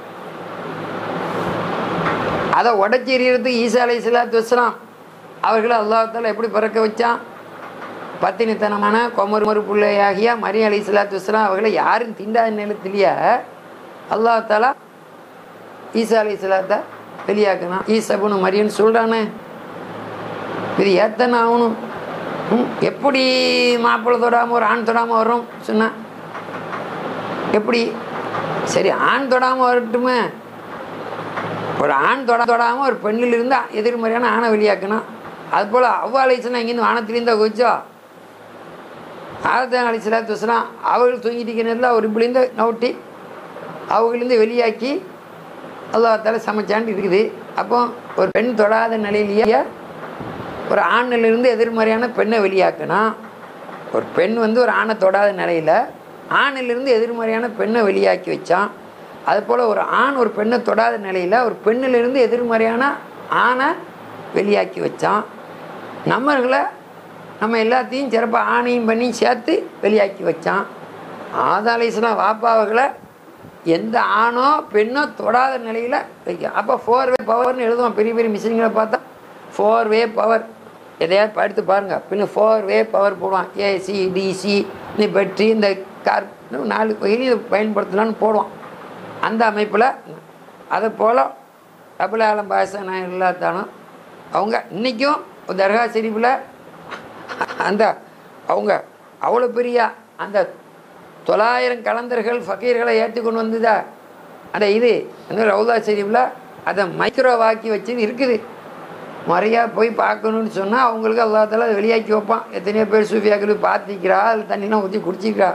அதை உடச்சி எறியறதுக்கு ஈசா அலை சலாத்து வஸ்லாம் அவர்களை அல்லாஹால எப்படி பிறக்க வச்சான் பத்தினித்தனமான கொமரு மறு பிள்ளையாகிய மரி அலி சலாத்து வஸ்லாம் அவர்களை யாரும் தீண்டாத நிலத்திலேயே அல்லாஹாலா ஈசா அலை சலாத்தை வெளியாக்கணும் ஈசபுனு மரியன்னு சொல்கிறானே இது ஏத்தனை ஆகணும் ம், எப்படி மாப்பிள்ளை தொடாமல் ஒரு ஆண் தொடாமல் வரும் சொன்னா எப்படி சரி ஆண் தொடாமல் வரட்டுமே ஒரு ஆண் தொட தொடாமல் ஒரு பெண்ணிலிருந்து எதிர்மறையான ஆணை வெளியாக்கணும் அது போல் அவ்வா அலைச்சலாம் இங்கேருந்து வானத்திலேருந்து குதிச்சோ ஆரத்தான் அலிசலாத்து வசலாம் அவர்கள் தூங்கிட்டு இருக்கிற நேரத்தில் அவர் இப்படிருந்து நவுட்டி அவங்களிருந்து வெளியாக்கி அல்லாஹால சமைச்சாண்டு இருக்குது அப்போ ஒரு பெண் தொடாத நிலையிலேயே ஒரு ஆணிலிருந்து எதிர்மறையான பெண்ணை வெளியாக்கணும் ஒரு பெண் வந்து ஒரு ஆணை தொடாத நிலையில் ஆணிலிருந்து எதிர்மறையான பெண்ணை வெளியாக்கி வச்சான் அதுபோல் ஒரு ஆண் ஒரு பெண்ணை தொடாத நிலையில் ஒரு பெண்ணிலிருந்து எதிர்மறையான ஆணை வெளியாக்கி வச்சான் நம்மர்களை நம்ம எல்லாத்தையும் சிறப்பாக ஆணையும் பண்ணி சேர்த்து வெளியாக்கி வச்சான் ஆதாலேஸ்லாம் வாப்பாவர்களை எந்த ஆணோ பெண்ணோ தொடாத நிலையில் வைக்க அப்போ ஃபோர் வே பவர்னு எழுதுவோம் பெரிய பெரிய மிஷின்களை பார்த்தா ஃபோர் வே பவர் எதையாவது படுத்து பாருங்கள் பின்ன ஃபோர் வே பவர் போடுவான் ஏசி டிசி இந்த பெட்ரி இந்த கார் இன்னும் நாலு வகையிலும் இதை பயன்படுத்தலாம்னு போடுவான் அந்த அமைப்பில் அதை போல் டபுள் ஆலம் பாசன எல்லாத்தாலும் அவங்க இன்றைக்கும் தர்கா ஷெரீஃபில் அந்த அவங்க அவ்வளோ பெரிய அந்த தொள்ளாயிரம் கலந்தர்கள் ஃபக்கீர்களை ஏற்றி கொண்டு வந்ததா அந்த இது அந்த ரவுதா ஷெரீஃபில் அதை மைக்ரோவாக்கி வச்சது இருக்குது முறையாக போய் பார்க்கணுன்னு சொன்னால் அவங்களுக்கு அல்லாத்தால அதை வெளியாக்கி வைப்பான் எத்தனையோ பேர் சூஃபியாக்கள் பார்த்திக்கிறா அதில் தண்ணிலாம் ஊற்றி குடிச்சிக்கிறா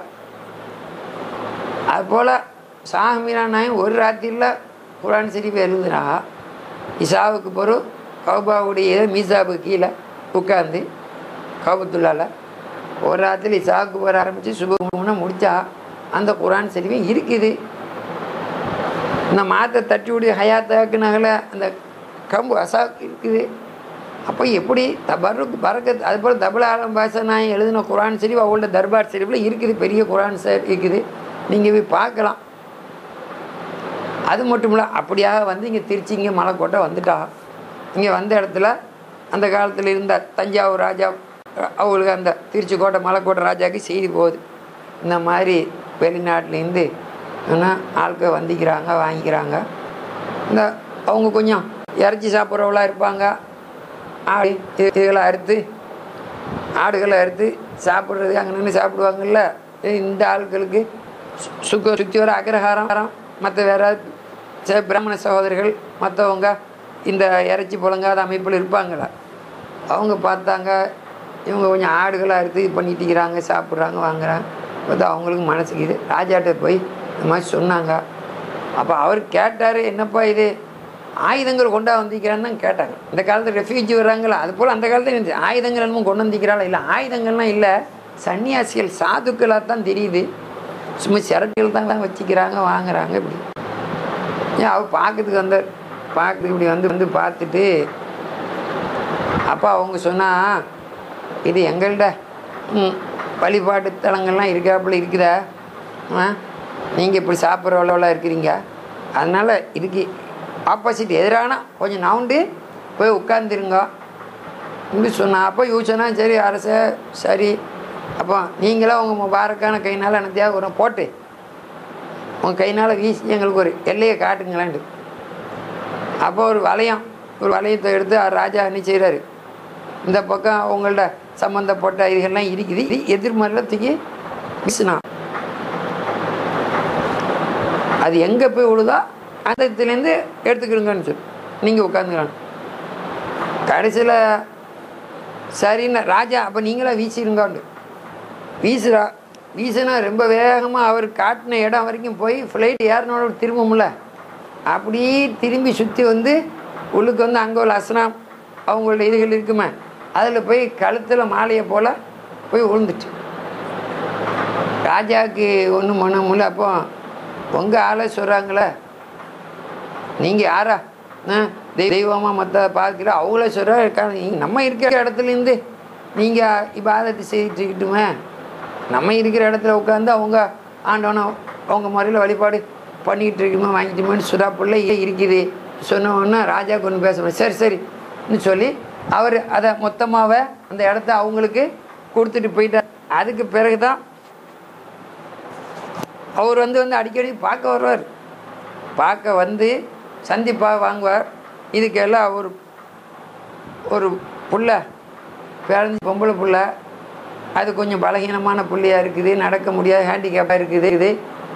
அதுபோல் சாஹமீரா நாயம் ஒரு ராத்திரியில் குரான் ஷெரீஃப் எழுதுனா இசாவுக்கு பிறகு கௌபாவுடைய மீசாவுக்கு கீழே உட்காந்து கௌபத்துள்ளால ஒரு ராத்திரி இசாவுக்கு வர ஆரம்பித்து சுபமுன்னா முடித்தா அந்த குரான் ஷெரீஃபும் இருக்குது இந்த மாத்தை தட்டி விடி ஹயாத்தாக்குனால அந்த கம்பு அசா இருக்குது அப்போ எப்படி தபருக்கு பறக்கத் அது போல் தபுல ஆலம் பாஷா நான் எழுதின குரான் ஷெரீஃப் அவங்கள்ட்ட தர்பார் ஷெரீஃபில் இருக்குது பெரிய குரான் சார் இருக்குது நீங்கள் போய் பார்க்கலாம் அது மட்டும் இல்லை அப்படியாக வந்து இங்கே திருச்சி இங்கே மலைக்கோட்டை வந்துட்டா இங்கே வந்த இடத்துல அந்த காலத்தில் இருந்த தஞ்சாவூர் ராஜா அவங்களுக்கு அந்த திருச்சி கோட்டை மலைக்கோட்டை ராஜாவுக்கு செய்தி போகுது இந்த மாதிரி வெளிநாட்டிலேருந்து ஆனால் ஆட்கள் வந்திக்கிறாங்க வாங்கிக்கிறாங்க இந்த அவங்க கொஞ்சம் இறைச்சி சாப்பிட்றவங்களா இருப்பாங்க ஆடு இது- இதுகளை அறுத்து ஆடுகளை அறுத்து சாப்பிட்றது அங்கே நின்று சாப்பிடுவாங்கல்ல இந்த ஆட்களுக்கு சு- சுக்க சுற்றி வர அக்ரஹாரம் மற்ற வேற ச- பிராமண சகோதரர்கள் மற்றவங்க இந்த இறைச்சி புழங்காத அமைப்பில் இருப்பாங்களா அவங்க பார்த்தாங்க இவங்க கொஞ்சம் ஆடுகளை அறுத்து இது பண்ணிட்டு இருக்கிறாங்க சாப்பிட்றாங்க வாங்குறாங்க பார்த்தா அவங்களுக்கு மனசுக்கு இது ராஜாட்ட போய் இந்த மாதிரி சொன்னாங்க அப்போ அவர் கேட்டார் என்னப்பா இது ஆயுதங்கள் கொண்டா வந்திக்கிறான்னு தான் கேட்டாங்க இந்த காலத்தில் ரெஃப்யூஜி வர்றாங்களா அது போல் அந்த காலத்தில் இருந்துச்சு ஆயுதங்கள் என்னமோ கொண்டு வந்திக்கிறாளா இல்லை ஆயுதங்கள்லாம் இல்லை சன்னியாசிகள் சாதுக்களாக தான் தெரியுது சும்மா சிரட்டுகள் தான் தான் வச்சுக்கிறாங்க வாங்குறாங்க இப்படி ஏன் அவர் பார்க்கறதுக்கு வந்தார் பார்க்கறதுக்கு இப்படி வந்து வந்து பார்த்துட்டு அப்போ அவங்க சொன்னா இது எங்கள்ட ம், வழிபாட்டு தலங்கள்லாம் இருக்காப்புல இருக்குதா ஆ நீங்கள் இப்படி சாப்பிட்றவளவெல்லாம் இருக்கிறீங்க அதனால் இதுக்கு ஆப்போசிட் எதிரான கொஞ்சம் நவுண்டு போய் உட்காந்துருங்க இப்படி சொன்னா அப்போ யூசனா சரி அரச சரி அப்போ நீங்களும் உங்கள் முபாரக்கான கைனால் என்னத்தையாவது ஒரு போட்டு உங்கள் கைனால் வீசி எங்களுக்கு ஒரு எல்லையை காட்டுங்களேன்ட்டு அப்போ ஒரு வளையம் ஒரு வளையத்தை எடுத்து அவர் ராஜா என்ன செய்கிறாரு இந்த பக்கம் அவங்கள்ட்ட சம்மந்தப்பட்ட இதுகள்லாம் இருக்குது இது எதிர்மறையில் தூக்கி வீசினா அது எங்கே போய் விழுதோ அந்த இடத்துலேருந்து எடுத்துக்கிடுங்கன்னு சொல்லி நீங்கள் உட்காந்துக்கலாம் கடைசியில் சரின்னு ராஜா அப்போ நீங்களா வீசிடுங்கன்னு வீசுறா வீசுனா ரொம்ப வேகமாக அவர் காட்டின இடம் வரைக்கும் போய் ஃப்ளைட் ஏறினோட திரும்பும்ல அப்படியே திரும்பி சுற்றி வந்து உள்ளுக்கு வந்து அங்கே உள்ள அஸ்னாம் அவங்களோட இதுகள் இருக்குமே அதில் போய் கழுத்தில் மாலையை போல் போய் விழுந்துட்டு ராஜாவுக்கு ஒன்றும் பண்ண முடியல அப்போ உங்கள் ஆளை சொல்கிறாங்களே நீங்கள் யாரா ஆ, தெய்- தெய்வமா மற்ற பார்க்கல அவங்கள சொல்கிற நம்ம இருக்கிற இடத்துலேருந்து நீங்கள் இப்போ ஆதத்தை செய்துட்டு இருக்கட்டுமே நம்ம இருக்கிற இடத்துல உட்காந்து அவங்க ஆண்டவனை அவங்க முறையில் வழிபாடு பண்ணிக்கிட்டு இருக்குமா வாங்கிட்டுமேன்னு சுறாப்புள்ள இருக்குது சொன்ன உடனே ராஜா கொண்டு பேச முடியும் சரி சரின்னு சொல்லி அவர் அதை மொத்தமாகவே அந்த இடத்த அவங்களுக்கு கொடுத்துட்டு போயிட்டார் அதுக்கு பிறகு தான் அவர் வந்து வந்து அடிக்கடி பார்க்க வருவார் பார்க்க வந்து சந்திப்பாக வாங்குவார் இதுக்கெல்லாம் ஒரு ஒரு புள்ள பிறந்து பொம்பளை புள்ள அது கொஞ்சம் பலகீனமான புள்ளையாக இருக்குது நடக்க முடியாது ஹேண்டிகேப்பாக இருக்குது இது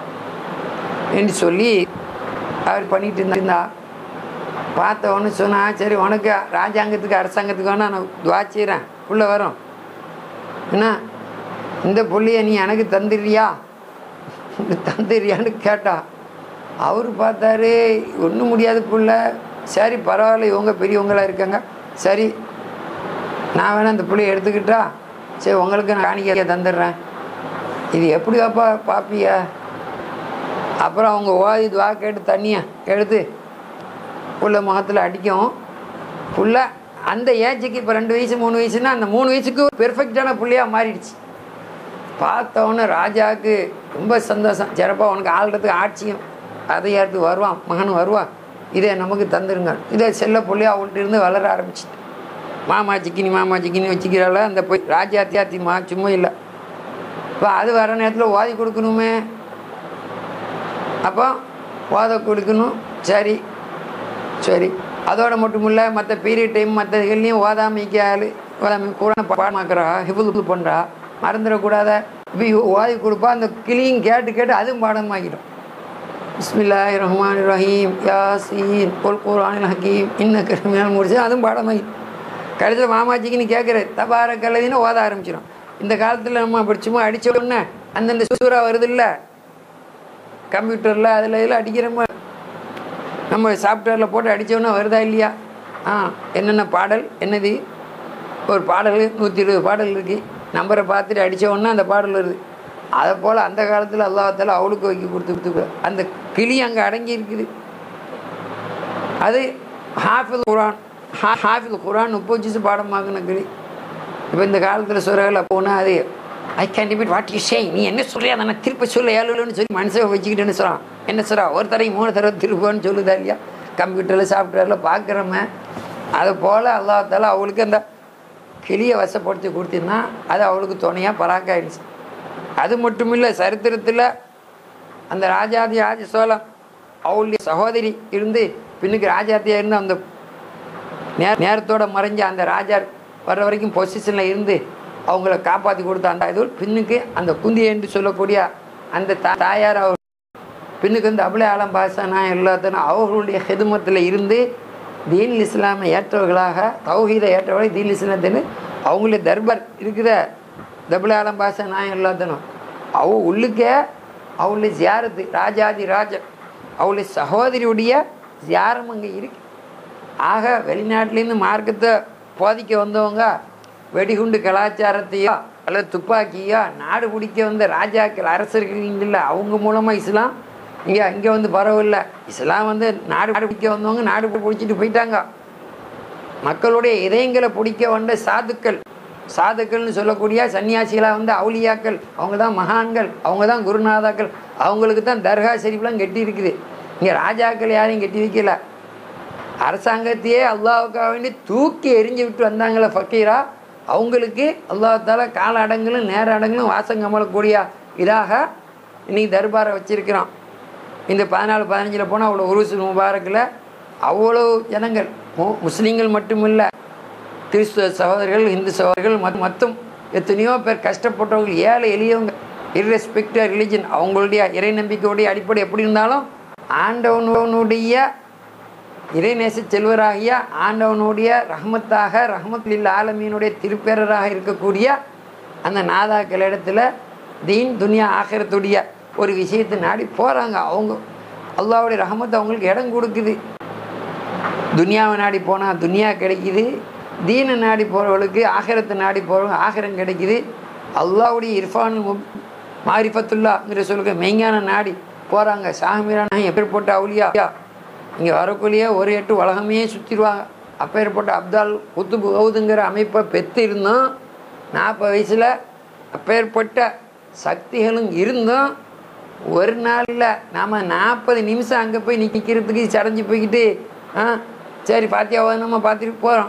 என்று சொல்லி அவர் பண்ணிட்டு இருந்தா பார்த்த உடனே சொன்னா சரி உனக்கு ராஜாங்கத்துக்கு அரசாங்கத்துக்கு வேணா நான் துவா செய்கிறேன் புள்ள வரும் என்ன இந்த புள்ளைய நீ எனக்கு தந்துடுறியா தந்துடுறியான்னு கேட்டா அவர் பார்த்தாரு ஒன்றும் முடியாது புள்ள சரி பரவாயில்ல இவங்க பெரியவங்களா இருக்காங்க சரி நான் வேணா இந்த பிள்ளைய எடுத்துக்கிட்டா சரி உங்களுக்கு நான் காணிக்கையை தந்துடுறேன் இது எப்படி அப்பா பாப்பிய அப்புறம் அவங்க ஓதி துவா கேட்டு தண்ணியை எடுத்து புள்ள முகத்தில் அடிக்கும் புள்ள அந்த ஏஜுக்கு இப்போ ரெண்டு வயசு மூணு வயசுன்னா அந்த மூணு வயசுக்கு பெர்ஃபெக்டான புள்ளையாக மாறிடுச்சு பார்த்தவொன்னே ராஜாவுக்கு ரொம்ப சந்தோஷம் சிறப்பாக உனக்கு ஆள்றதுக்கு ஆட்சியும் அதை எடுத்து வருவான் மகன் வருவான் இதை நமக்கு தந்துருங்க இதை செல்ல புள்ளையா அவங்கள்ட்ட இருந்து வளர ஆரம்பிச்சிட்டு மாமா சிக்கினி மாமா சிக்கினி வச்சுக்கிறாள் அந்த போய் ராஜா தியாத்தி மா சும்மா இல்லை இப்போ அது வர நேரத்தில் ஓதி கொடுக்கணுமே அப்போ ஓத கொடுக்கணும் சரி சரி அதோட மட்டும் இல்லை மற்ற பீரியட் டைம் மற்ற இதுகள்லையும் ஓதாமைக்கு ஆள் ஓதாமை குரான பாடமாக்குறா ஹிபுது பண்ணுறா மறந்துடக்கூடாத இப்போ ஓதி கொடுப்பா அந்த கிளியும் கேட்டு கேட்டு அதுவும் பாடமாக்கிடும் பிஸ்மில்லாஹ் ரஹ்மான் ரஹீம் யாசீன் பொல் குரானில் ஹக்கீம் இன்ன கிருமியால் முடிச்சு அதுவும் பாடமாகி கடைசியில் மாமாஜிக்குன்னு கேட்குற தபார கலவின்னு ஓத ஆரம்பிச்சிடும் இந்த காலத்தில் நம்ம அப்படி சும்மா அடிச்ச உடனே அந்தந்த சூறா வருது இல்லை கம்ப்யூட்டரில் அதில் இதில் அடிக்கிறோமா நம்ம சாஃப்ட்வேரில் போட்டு அடித்தோன்னா வருதா இல்லையா ஆ என்னென்ன பாடல் என்னது ஒரு பாடல் நூற்றி இருபது பாடல் இருக்குது நம்பரை பார்த்துட்டு அடித்த உடனே அந்த பாடல் வருது அதை போல் அந்த காலத்தில் அல்லாஹால அவளுக்கு வைக்க கொடுத்து கொடுத்து அந்த கிளி அங்கே அடங்கி இருக்குது அது ஹாஃபில் குரான் ஹா ஹாஃபில் குரான் முப்பது வயசு பாடமாக்குன கிளி இப்போ இந்த காலத்தில் சுரகளை போனால் அது I can repeat what you say நீ என்ன சொல்றியா நான் திருப்பி சொல்ல ஏழுன்னு சொல்லி மனுஷன் வச்சுக்கிட்டேன்னு சொல்கிறான் என்ன சொல்கிறா ஒரு தடவை மூணு தடவை திருப்பன்னு சொல்லுதா இல்லையா கம்ப்யூட்டரில் சாஃப்ட்வேரில் பார்க்குறோமே அதை போல் அல்லாத்தால அவளுக்கு அந்த கிளியை வசப்படுத்தி கொடுத்திருந்தா அது அவளுக்கு துணையாக பராக்காயிடுச்சு அது மட்டும் இல்லை சரித்திரத்தில் அந்த ராஜாதி ராஜ சோழம் அவளுடைய சகோதரி இருந்து பின்னுக்கு ராஜாத்தியாக இருந்து அந்த நேர நேரத்தோட மறைஞ்ச அந்த ராஜா வர்ற வரைக்கும் பொசிஷனில் இருந்து அவங்கள காப்பாற்றி கொடுத்த அந்த இது பின்னுக்கு அந்த குந்தி என்று சொல்லக்கூடிய அந்த தா தாயார் அவர் பின்னுக்கு வந்து அபுலே ஆலம் பாஷா நான் எல்லாத்தனும் அவர்களுடைய ஹெதுமத்தில் இருந்து தீன் இஸ்லாமை ஏற்றவர்களாக தௌஹீதை ஏற்றவர்கள் தீன் இஸ்லாத்தின்னு அவங்களுடைய தர்பார் இருக்குத தபுலே ஆலம் பாஷா நான் எல்லாத்தனும் அவ உள்ளுக்கே அவளுடைய ஜியாரத்து ராஜாதி ராஜன் அவளுடைய சகோதரியுடைய ஜியாரம் அங்கே இருக்கு ஆக வெளிநாட்டிலேருந்து மார்க்கத்தை போதிக்க வந்தவங்க வெடிகுண்டு கலாச்சாரத்தையோ அல்லது துப்பாக்கியோ நாடு பிடிக்க வந்த ராஜாக்கள் அரசர்கள் இல்லை அவங்க மூலமாக இஸ்லாம் இங்கே இங்கே வந்து பரவாயில்ல இஸ்லாம் வந்து நாடு பிடிக்க வந்தவங்க நாடு பிடிச்சிட்டு போயிட்டாங்க மக்களுடைய இதயங்களை பிடிக்க வந்த சாதுக்கள் சாதுக்கள்னு சொல்லக்கூடிய சன்னியாசிகளாக வந்து அவுலியாக்கள் அவங்க தான் மகான்கள் அவங்க தான் குருநாதாக்கள் அவங்களுக்கு தான் தர்கா ஷெரீஃப்லாம் கட்டி இருக்குது இங்கே ராஜாக்கள் யாரையும் கட்டி வைக்கல அரசாங்கத்தையே அல்லாவுக்காக வேண்டி தூக்கி எரிஞ்சு விட்டு வந்தாங்களே ஃபக்கீரா அவங்களுக்கு அல்லாஹால கால அடங்களும் நேர அடங்களும் வாசம் கமலக்கூடிய இதாக இன்னைக்கு தர்பாரை வச்சிருக்கிறோம் இந்த பதினாலு பதினஞ்சில் போனால் அவ்வளோ உருசு முபாரக்கில் அவ்வளோ ஜனங்கள் மு- முஸ்லீம்கள் மட்டுமில்லை கிறிஸ்துவ சகோதரர்கள் இந்து சகோதரர்கள் மத் மொத்தம் எத்தனையோ பேர் கஷ்டப்பட்டவங்க ஏழை எளியவங்க இர்ரெஸ்பெக்ட் ரிலிஜன் அவங்களுடைய இறை நம்பிக்கையுடைய அடிப்படை எப்படி இருந்தாலும் ஆண்டவனுடைய இறைநேச செல்வராகிய ஆண்டவனுடைய ரஹ்மத்தாக ரஹ்மத்துலில் ஆலமீனுடைய திருப்பேரராக இருக்கக்கூடிய அந்த நாதாக்கள் இடத்துல தீன் துனியா ஆகிரத்துடைய ஒரு விஷயத்தை நாடி போகிறாங்க அவங்க அல்லாவுடைய ரஹமத் அவங்களுக்கு இடம் கொடுக்குது துனியாவை நாடி போனால் துனியா கிடைக்குது தீனை நாடி போகிறவங்களுக்கு ஆகிரத்தை நாடி போகிறவங்க ஆகிரம் கிடைக்குது அல்லாவுடைய இர்ஃபான் மாரிஃபத்துல்லாங்கிற சொல்லுங்க மெய்ஞான நாடி போகிறாங்க சாமிரான எப்பேற்பட்ட அவுலியா இங்கே வரக்குள்ளேயே ஒரு எட்டு உலகமே சுற்றிடுவாங்க அப்பேற்பட்ட அப்தால் குத்துபு கவுதுங்கிற அமைப்பை பெற்று இருந்தோம் நாற்பது வயசில் அப்பேற்பட்ட சக்திகளும் இருந்தும் ஒரு நாளில் நாம் நாற்பது நிமிஷம் அங்கே போய் நிற்கிறதுக்கு சடைஞ்சு போய்கிட்டு ஆ சரி பாத்தியாவா நம்ம பார்த்துட்டு போகிறோம்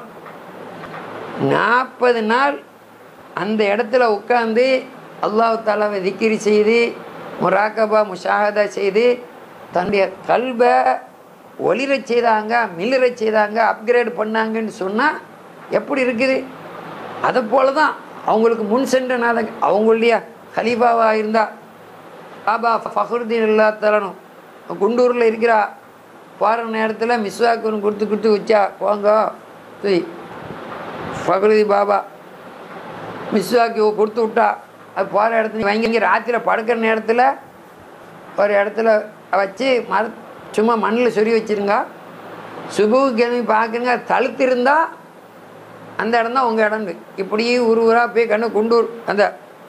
நாற்பது நாள் அந்த இடத்துல உட்காந்து அல்லாஹ் தாலாவை திக்கிரி செய்து முராக்கபா முஷாஹதா செய்து தன்னுடைய கல்வை ஒளிரச் செய்தாங்க மிளிரச் செய்தாங்க அப்கிரேட் பண்ணாங்கன்னு சொன்னால் எப்படி இருக்குது அதை போல தான் அவங்களுக்கு முன் சென்ற நாதங்க அவங்களுடைய ஹலீஃபாவாக இருந்தா பாபா ஃபஹருதீன் இல்லா தரணும் குண்டூரில் இருக்கிறா போகிற நேரத்தில் மிஸ்வாக்குன்னு கொடுத்து கொடுத்து வச்சா போங்க சரி ஃபஹருதி பாபா மிஸ்வாக்கு கொடுத்து விட்டா அது போகிற இடத்துல வாங்கி இங்கே ராத்திரி படுக்கிற நேரத்தில் ஒரு இடத்துல வச்சு மர சும்மா மண்ணில் சொறி வச்சிருங்க சுபுவுக்கு எதுவும் பார்க்குறங்க தழுத்திருந்தா அந்த இடம் தான் உங்கள் இடம் இப்படி ஊர் ஊராக போய் கண்ணு குண்டூர் அந்த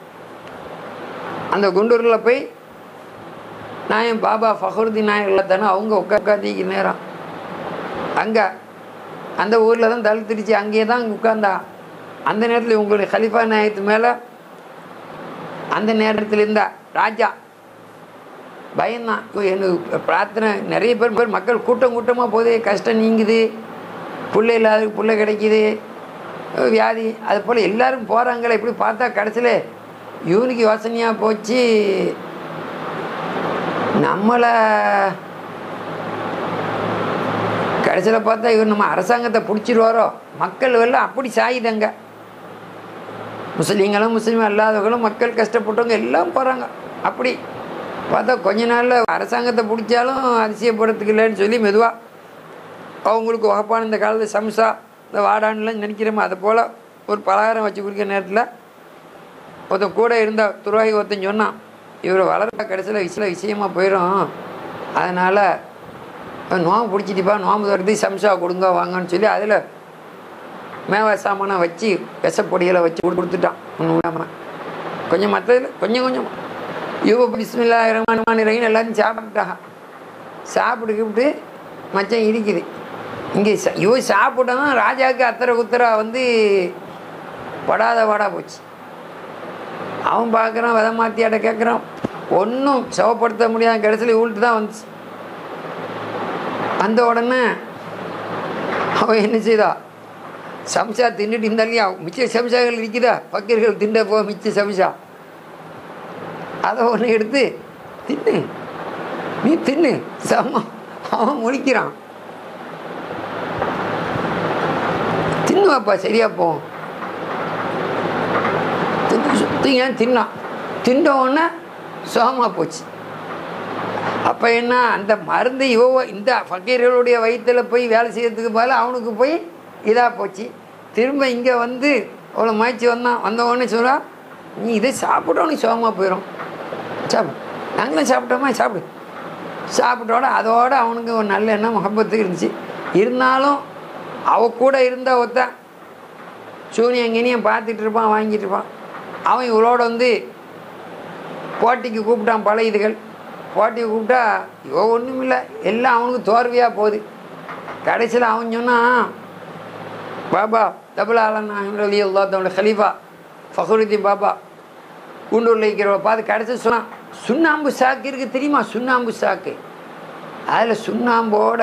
அந்த குண்டூரில் போய் நாயம் பாபா ஃபஹருதீன் நாயர் தானே அவங்க உட்காந்திக்கு நேரம் அங்கே அந்த ஊரில் தான் தழுத்திருச்சு அங்கேயே தான் உட்காந்தா அந்த நேரத்தில் உங்களுடைய கலிஃபா நாயத்து மேலே அந்த நேரத்தில் இருந்தா ராஜா பயம்தான் ஐயோ, எனக்கு பிரார்த்தனை நிறைய பேர் பேர் மக்கள் கூட்டம் கூட்டமாக போதே கஷ்டம் நீங்குது புள்ள இல்லாத புள்ள கிடைக்குது அஹ் வியாதி அது போல் எல்லாரும் போகிறாங்களே இப்படி பார்த்தா கடைசியில் இவனுக்கு யோசனையாக போச்சு நம்மளை கடைசியில் பார்த்தா இவர் நம்ம அரசாங்கத்தை பிடிச்சிருவாரோ மக்கள் எல்லாம் அப்படி சாயுதங்க முஸ்லீம்களும் முஸ்லீம் அல்லாதவங்களும் மக்கள் கஷ்டப்பட்டவங்க எல்லாம் போகிறாங்க அப்படி பார்த்தா கொஞ்ச நாளில் அரசாங்கத்தை பிடிச்சாலும் அதிசயப்படுறதுக்கு இல்லைன்னு சொல்லி மெதுவாக அவங்களுக்கு வகப்பான இந்த காலத்து சம்சா இந்த வாடான்லாம் நினைக்கிறோமோ அதை போல் ஒரு பலகாரம் வச்சு குடிக்கிற நேரத்தில் ஒருத்தன் கூட இருந்த துருவாகி ஒருத்தன் சொன்னான் இவர் வளர்ற கடைசியில் விஷயம் விஷயமா போயிடும் அதனால் நோம்பு பிடிச்சிட்டுப்பா நோம்பு வருது சம்சா கொடுங்க வாங்கன்னு சொல்லி அதில் மேவ சாமானை வச்சு விஷப்பொடிகளை வச்சு கொடு- கொடுத்துட்டான் ஒன்றும் விடாமல் கொஞ்சம் மற்றதில் கொஞ்சம் கொஞ்சம் யூப பிஸ்மில்லா ரஹ்மான் ரஹீம் எல்லாரும் சாப்பிட்டுட்டாங்க சாப்பிட்டுக்கிட்டு மச்சம் இருக்குது இங்கே ச- இவ சாப்பிட்டதும் ராஜாவுக்கு அத்தரை குத்தரா வந்து படாத வாடா போச்சு அவன் பார்க்குறான் விதை மாத்தியாட்ட கேட்குறான் ஒன்றும் சவப்படுத்த முடியாத கடைசியில் உள்ட்டு தான் வந்துச்சு வந்த உடனே அவன் என்ன செய்தா சம்சா தின்னுட்டு இருந்தா இல்லையா மிச்ச சம்சாக்கள் இருக்குதா பக்கீர்கள் திண்ட போ மிச்ச சம்சா அதை ஒன்று எடுத்து தின்னு நீ தின்னு செம்ம அவன் முழிக்கிறான் தின்னுவாப்பா சரியா போகும் தின்னு சுத்தி ஏன் தின்னான் தின்ற உடனே சுகமாக போச்சு அப்போ என்ன அந்த மருந்து இவ இந்த ஃபக்கீர்களுடைய வயிற்றுல போய் வேலை செய்யறதுக்கு பதிலா அவனுக்கு போய் இதாக போச்சு திரும்ப இங்கே வந்து அவ்வளோ முயற்சி வந்தான் வந்த உடனே சொல்கிறா நீ இதை சாப்பிட்டா உனக்கு சுகமாக போயிடும் சாப்பிடு நாங்களும் சாப்பிட்டோமா சாப்பிடு சாப்பிட்டோட அதோட அவனுக்கு ஒரு நல்ல எண்ணம் முகப்பத்து இருந்துச்சு இருந்தாலும் அவ கூட இருந்த ஒருத்தன் சூனியம் எங்கேயும் பார்த்துட்டு இருப்பான் வாங்கிட்டு இருப்பான் அவன் இவளோட வந்து போட்டிக்கு கூப்பிட்டான் பல இதுகள் போட்டிக்கு கூப்பிட்டா இவ ஒன்றும் இல்லை எல்லாம் அவனுக்கு தோர்வையாக போகுது கடைசியில் அவன் சொன்னான் பாபா தபுல் ஆலன் ரலி அல்லாத்தோட ஹலீஃபா ஃபஹருதீன் பாபா குண்டூரில் இருக்கிறவ பார்த்து கடைசி சொன்னான் சுண்ணாம்பு சாக்கு இருக்குது தெரியுமா சுண்ணாம்பு சாக்கு அதில் சுண்ணாம்போட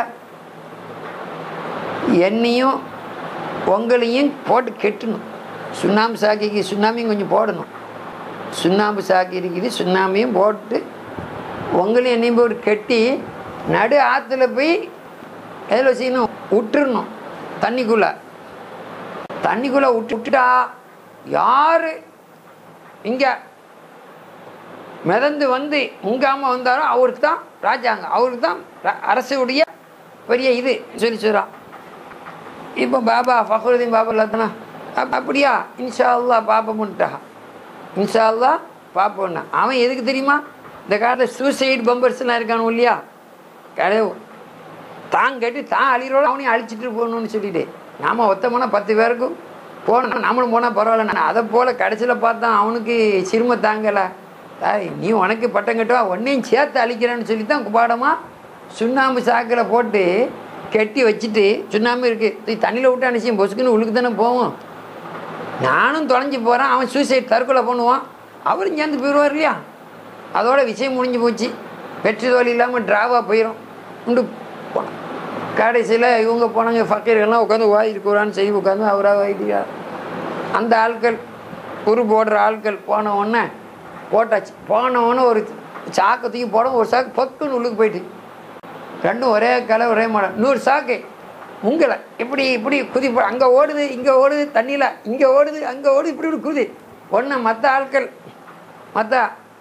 எண்ணெயும் பொங்கலையும் போட்டு கெட்டணும் சுண்ணாம்பு சாக்கிக்கு சுண்ணாம்பையும் கொஞ்சம் போடணும் சுண்ணாம்பு சாக்கு இருக்குது சுண்ணாம்பையும் போட்டு பொங்கலையும் எண்ணெயும் போட்டு கெட்டி நடு ஆற்றுல போய் எதில் செய்யணும் விட்டுறணும் தண்ணிக்குள்ளே தண்ணிக்குள்ளே விட்டு விட்டுட்டா யார் இங்கே மிதந்து வந்து முங்காமல் வந்தாரோ அவருக்கு தான் ராஜாங்க அவருக்கு தான் ர- அரசுடைய பெரிய இது சொல்லி சொல்கிறான் இப்போ பாபா ஃபஹருதீன் பாபா இல்லாதனா அப்படியா இன்ஷா அல்லா பாப்பமுன்ட்டா இன்ஷா அல்லா பாப்போன்னா அவன் எதுக்கு தெரியுமா இந்த காலத்தில் சூசைட் பம்பர்ஸ்லாம் இருக்கானு இல்லையா கடவு தான் கட்டி தான் அழிகிறோட அவனையும் அழிச்சிட்டு போகணும்னு சொல்லிட்டு நாம ஒத்தமான பத்து பேருக்கும் போனோம் நம்மளும் போனால் பரவாயில்ல அதை போல் கடைசியில் பார்த்தா அவனுக்கு சிறுமை தாங்கலை தாய் நீ உனக்கு பட்டம் கட்டுவா உன்னையும் சேர்த்து அழிக்கிறேன்னு சொல்லி தான் குபாடமாக சுண்ணாம்பு சாக்கில் போட்டு கட்டி வச்சுட்டு சுண்ணாம்பு இருக்குது தண்ணியில் விட்டு அனுப்பிச்சு பொசுக்குன்னு உழுக்கு தானே போவோம் நானும் தொலைஞ்சு போகிறேன் அவன் சூசைட் தற்கொலை பண்ணுவான் அவரும் சேர்ந்து போயிடுவார் இல்லையா அதோட விஷயம் முடிஞ்சு போச்சு வெற்றி தோல்வி இல்லாமல் ட்ராவாக போயிடும் உண்டு போனான் கடைசியில் இவங்க போனாங்க ஃபக்கீர்கள்லாம் உட்காந்து வாயிருக்கிறான்னு செய்தி உட்காந்து அவராக வாயிக்கிறார் அந்த ஆட்கள் உரு போடுற ஆட்கள் போன உடனே போட்டாச்சு போன உடனே ஒரு சாக்கு தூக்கி போட ஒரு சாக்கு பக்குன்னு உள்ளுக்கு போயிட்டு ரெண்டும் ஒரே கலை ஒரே மாடல் நூறு சாக்கு உங்களை இப்படி இப்படி குதி அங்கே ஓடுது இங்கே ஓடுது தண்ணியில் இங்கே ஓடுது அங்கே ஓடுது இப்படி இப்படி குதி ஒன்று மற்ற ஆட்கள் மற்ற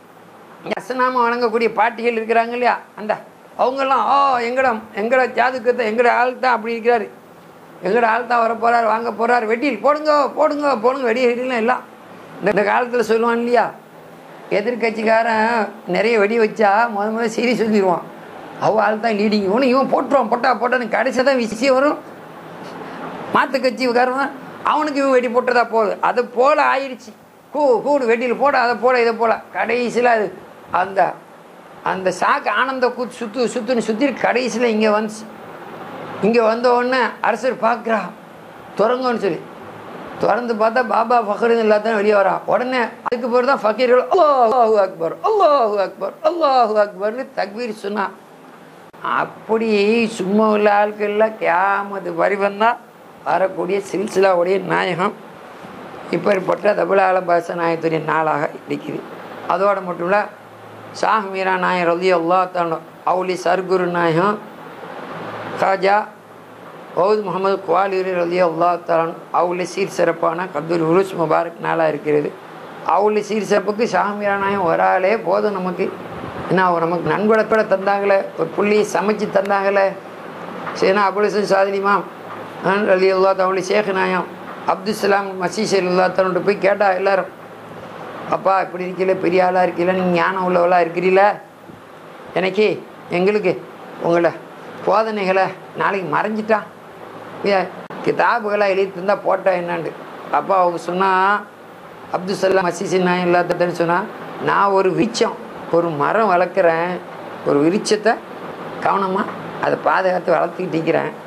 அசனாம வணங்கக்கூடிய பாட்டிகள் இருக்கிறாங்க இல்லையா அந்த அவங்கெல்லாம் ஓ எங்கட எங்கட ஜாதுக்கத்தை எங்கட ஆள் தான் அப்படி இருக்கிறாரு எங்கட ஆள் தான் வர போகிறார் வாங்க போகிறார் வெட்டியில் போடுங்க போடுங்க போடுங்க வெடி வெடிலாம் எல்லாம் இந்த- இந்த காலத்தில் சொல்லுவான் இல்லையா எதிர்கட்சிக்காரன் நிறைய வெடி வச்சா முத முத சீரி சொல்லிடுவான் அவ ஆள் தான் லீடிங் இவனு இவன் போட்டுருவான் போட்டா போட்டான்னு கடைசி தான் விஷயம் வரும் மாற்று கட்சி உட்காருவான் அவனுக்கு இவன் வெடி போட்டதா போகுது அது போல ஆயிடுச்சு கூ கூடு வெட்டியில் போட அதை போட இதை போல கடைசியில் அது அந்த அந்த சாக்கு ஆனந்த கூத்து சுத்து சுத்துன்னு சுற்றி கடைசியில் இங்கே வந்துச்சு இங்கே வந்த உடனே அரசர் பார்க்குறா திறங்கன்னு சொல்லி திறந்து பார்த்தா பாபா ஃபக்கருன்னு எல்லாத்தையும் வெளியே வரா உடனே அதுக்கு பிறகு தான் ஃபக்கீர்கள் அல்லாஹு அக்பர் அல்லாஹு அக்பர் அல்லாஹு அக்பர்னு தக்பீர் சொன்னா அப்படி சும்மா உள்ள ஆட்கள்லாம் கியாமது வரிவந்தா வரக்கூடிய சில்சிலாவுடைய நாயகம் இப்பேற்பட்ட தபுலால பாச நாயத்துடைய நாளாக இருக்குது அதோட மட்டும் இல்லை ஷாஹ் மீரா நாயர் ரலி அல்லா தான் அவுலி சர்க்குரு நாயகம் காஜா பௌத் முகமது குவாலிரி ரலி அல்லா தலான் அவுலி சீர் சிறப்பான கப்துல் உருஸ் முபாரக் நாளாக இருக்கிறது அவுலி சீர் சிறப்புக்கு ஷாஹ் மீரா நாயகம் ஒரு ஆளே போதும் நமக்கு ஏன்னா அவர் நமக்கு நன்கொடத்தோட தந்தாங்களே ஒரு புள்ளி சமைச்சு தந்தாங்களே சரினா அபுலிசன் சாதினிமாம் அலி அல்லா தவளி ஷேக் நாயம் அப்துல்சலாம் மசீஸ் அல்லா தன்னுட்டு போய் கேட்டா எல்லாரும் அப்பா இப்படி இருக்கீல பெரிய ஆளாக இருக்கீல நீங்கள் ஞானம் உள்ளவளாக இருக்கிறீல எனக்கு எங்களுக்கு உங்களை போதனைகளை நாளைக்கு மறைஞ்சிட்டா ஏ, கிதாபுகளை எழுதி தந்தா போட்டா என்னாண்டு அப்பா அவங்க சொன்னா அப்துல்சலாம் மசீஸ் நாயம் இல்லாதன்னு சொன்னால் நான் ஒரு விருட்சம் ஒரு மரம் வளர்க்குறேன் ஒரு விருட்சத்தை கவனமாக அதை பாதுகாத்து வளர்த்துக்கிட்டு இருக்கிறேன்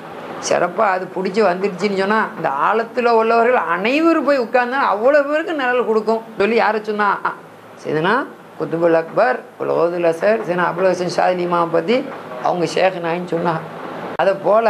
சிறப்பாக அது பிடிச்சி வந்துடுச்சுன்னு சொன்னால் இந்த ஆழத்தில் உள்ளவர்கள் அனைவரும் போய் உட்கார்ந்தா அவ்வளோ பேருக்கு நிழல் கொடுக்கும் சொல்லி யாரை சொன்னா சரினா குத்துபுல் அக்பர் உலகதுல் அசர் சரினா அபுல் ஹசன் ஷாதிலிமா பற்றி அவங்க ஷேக் நாயின்னு சொன்னாங்க அதை போல்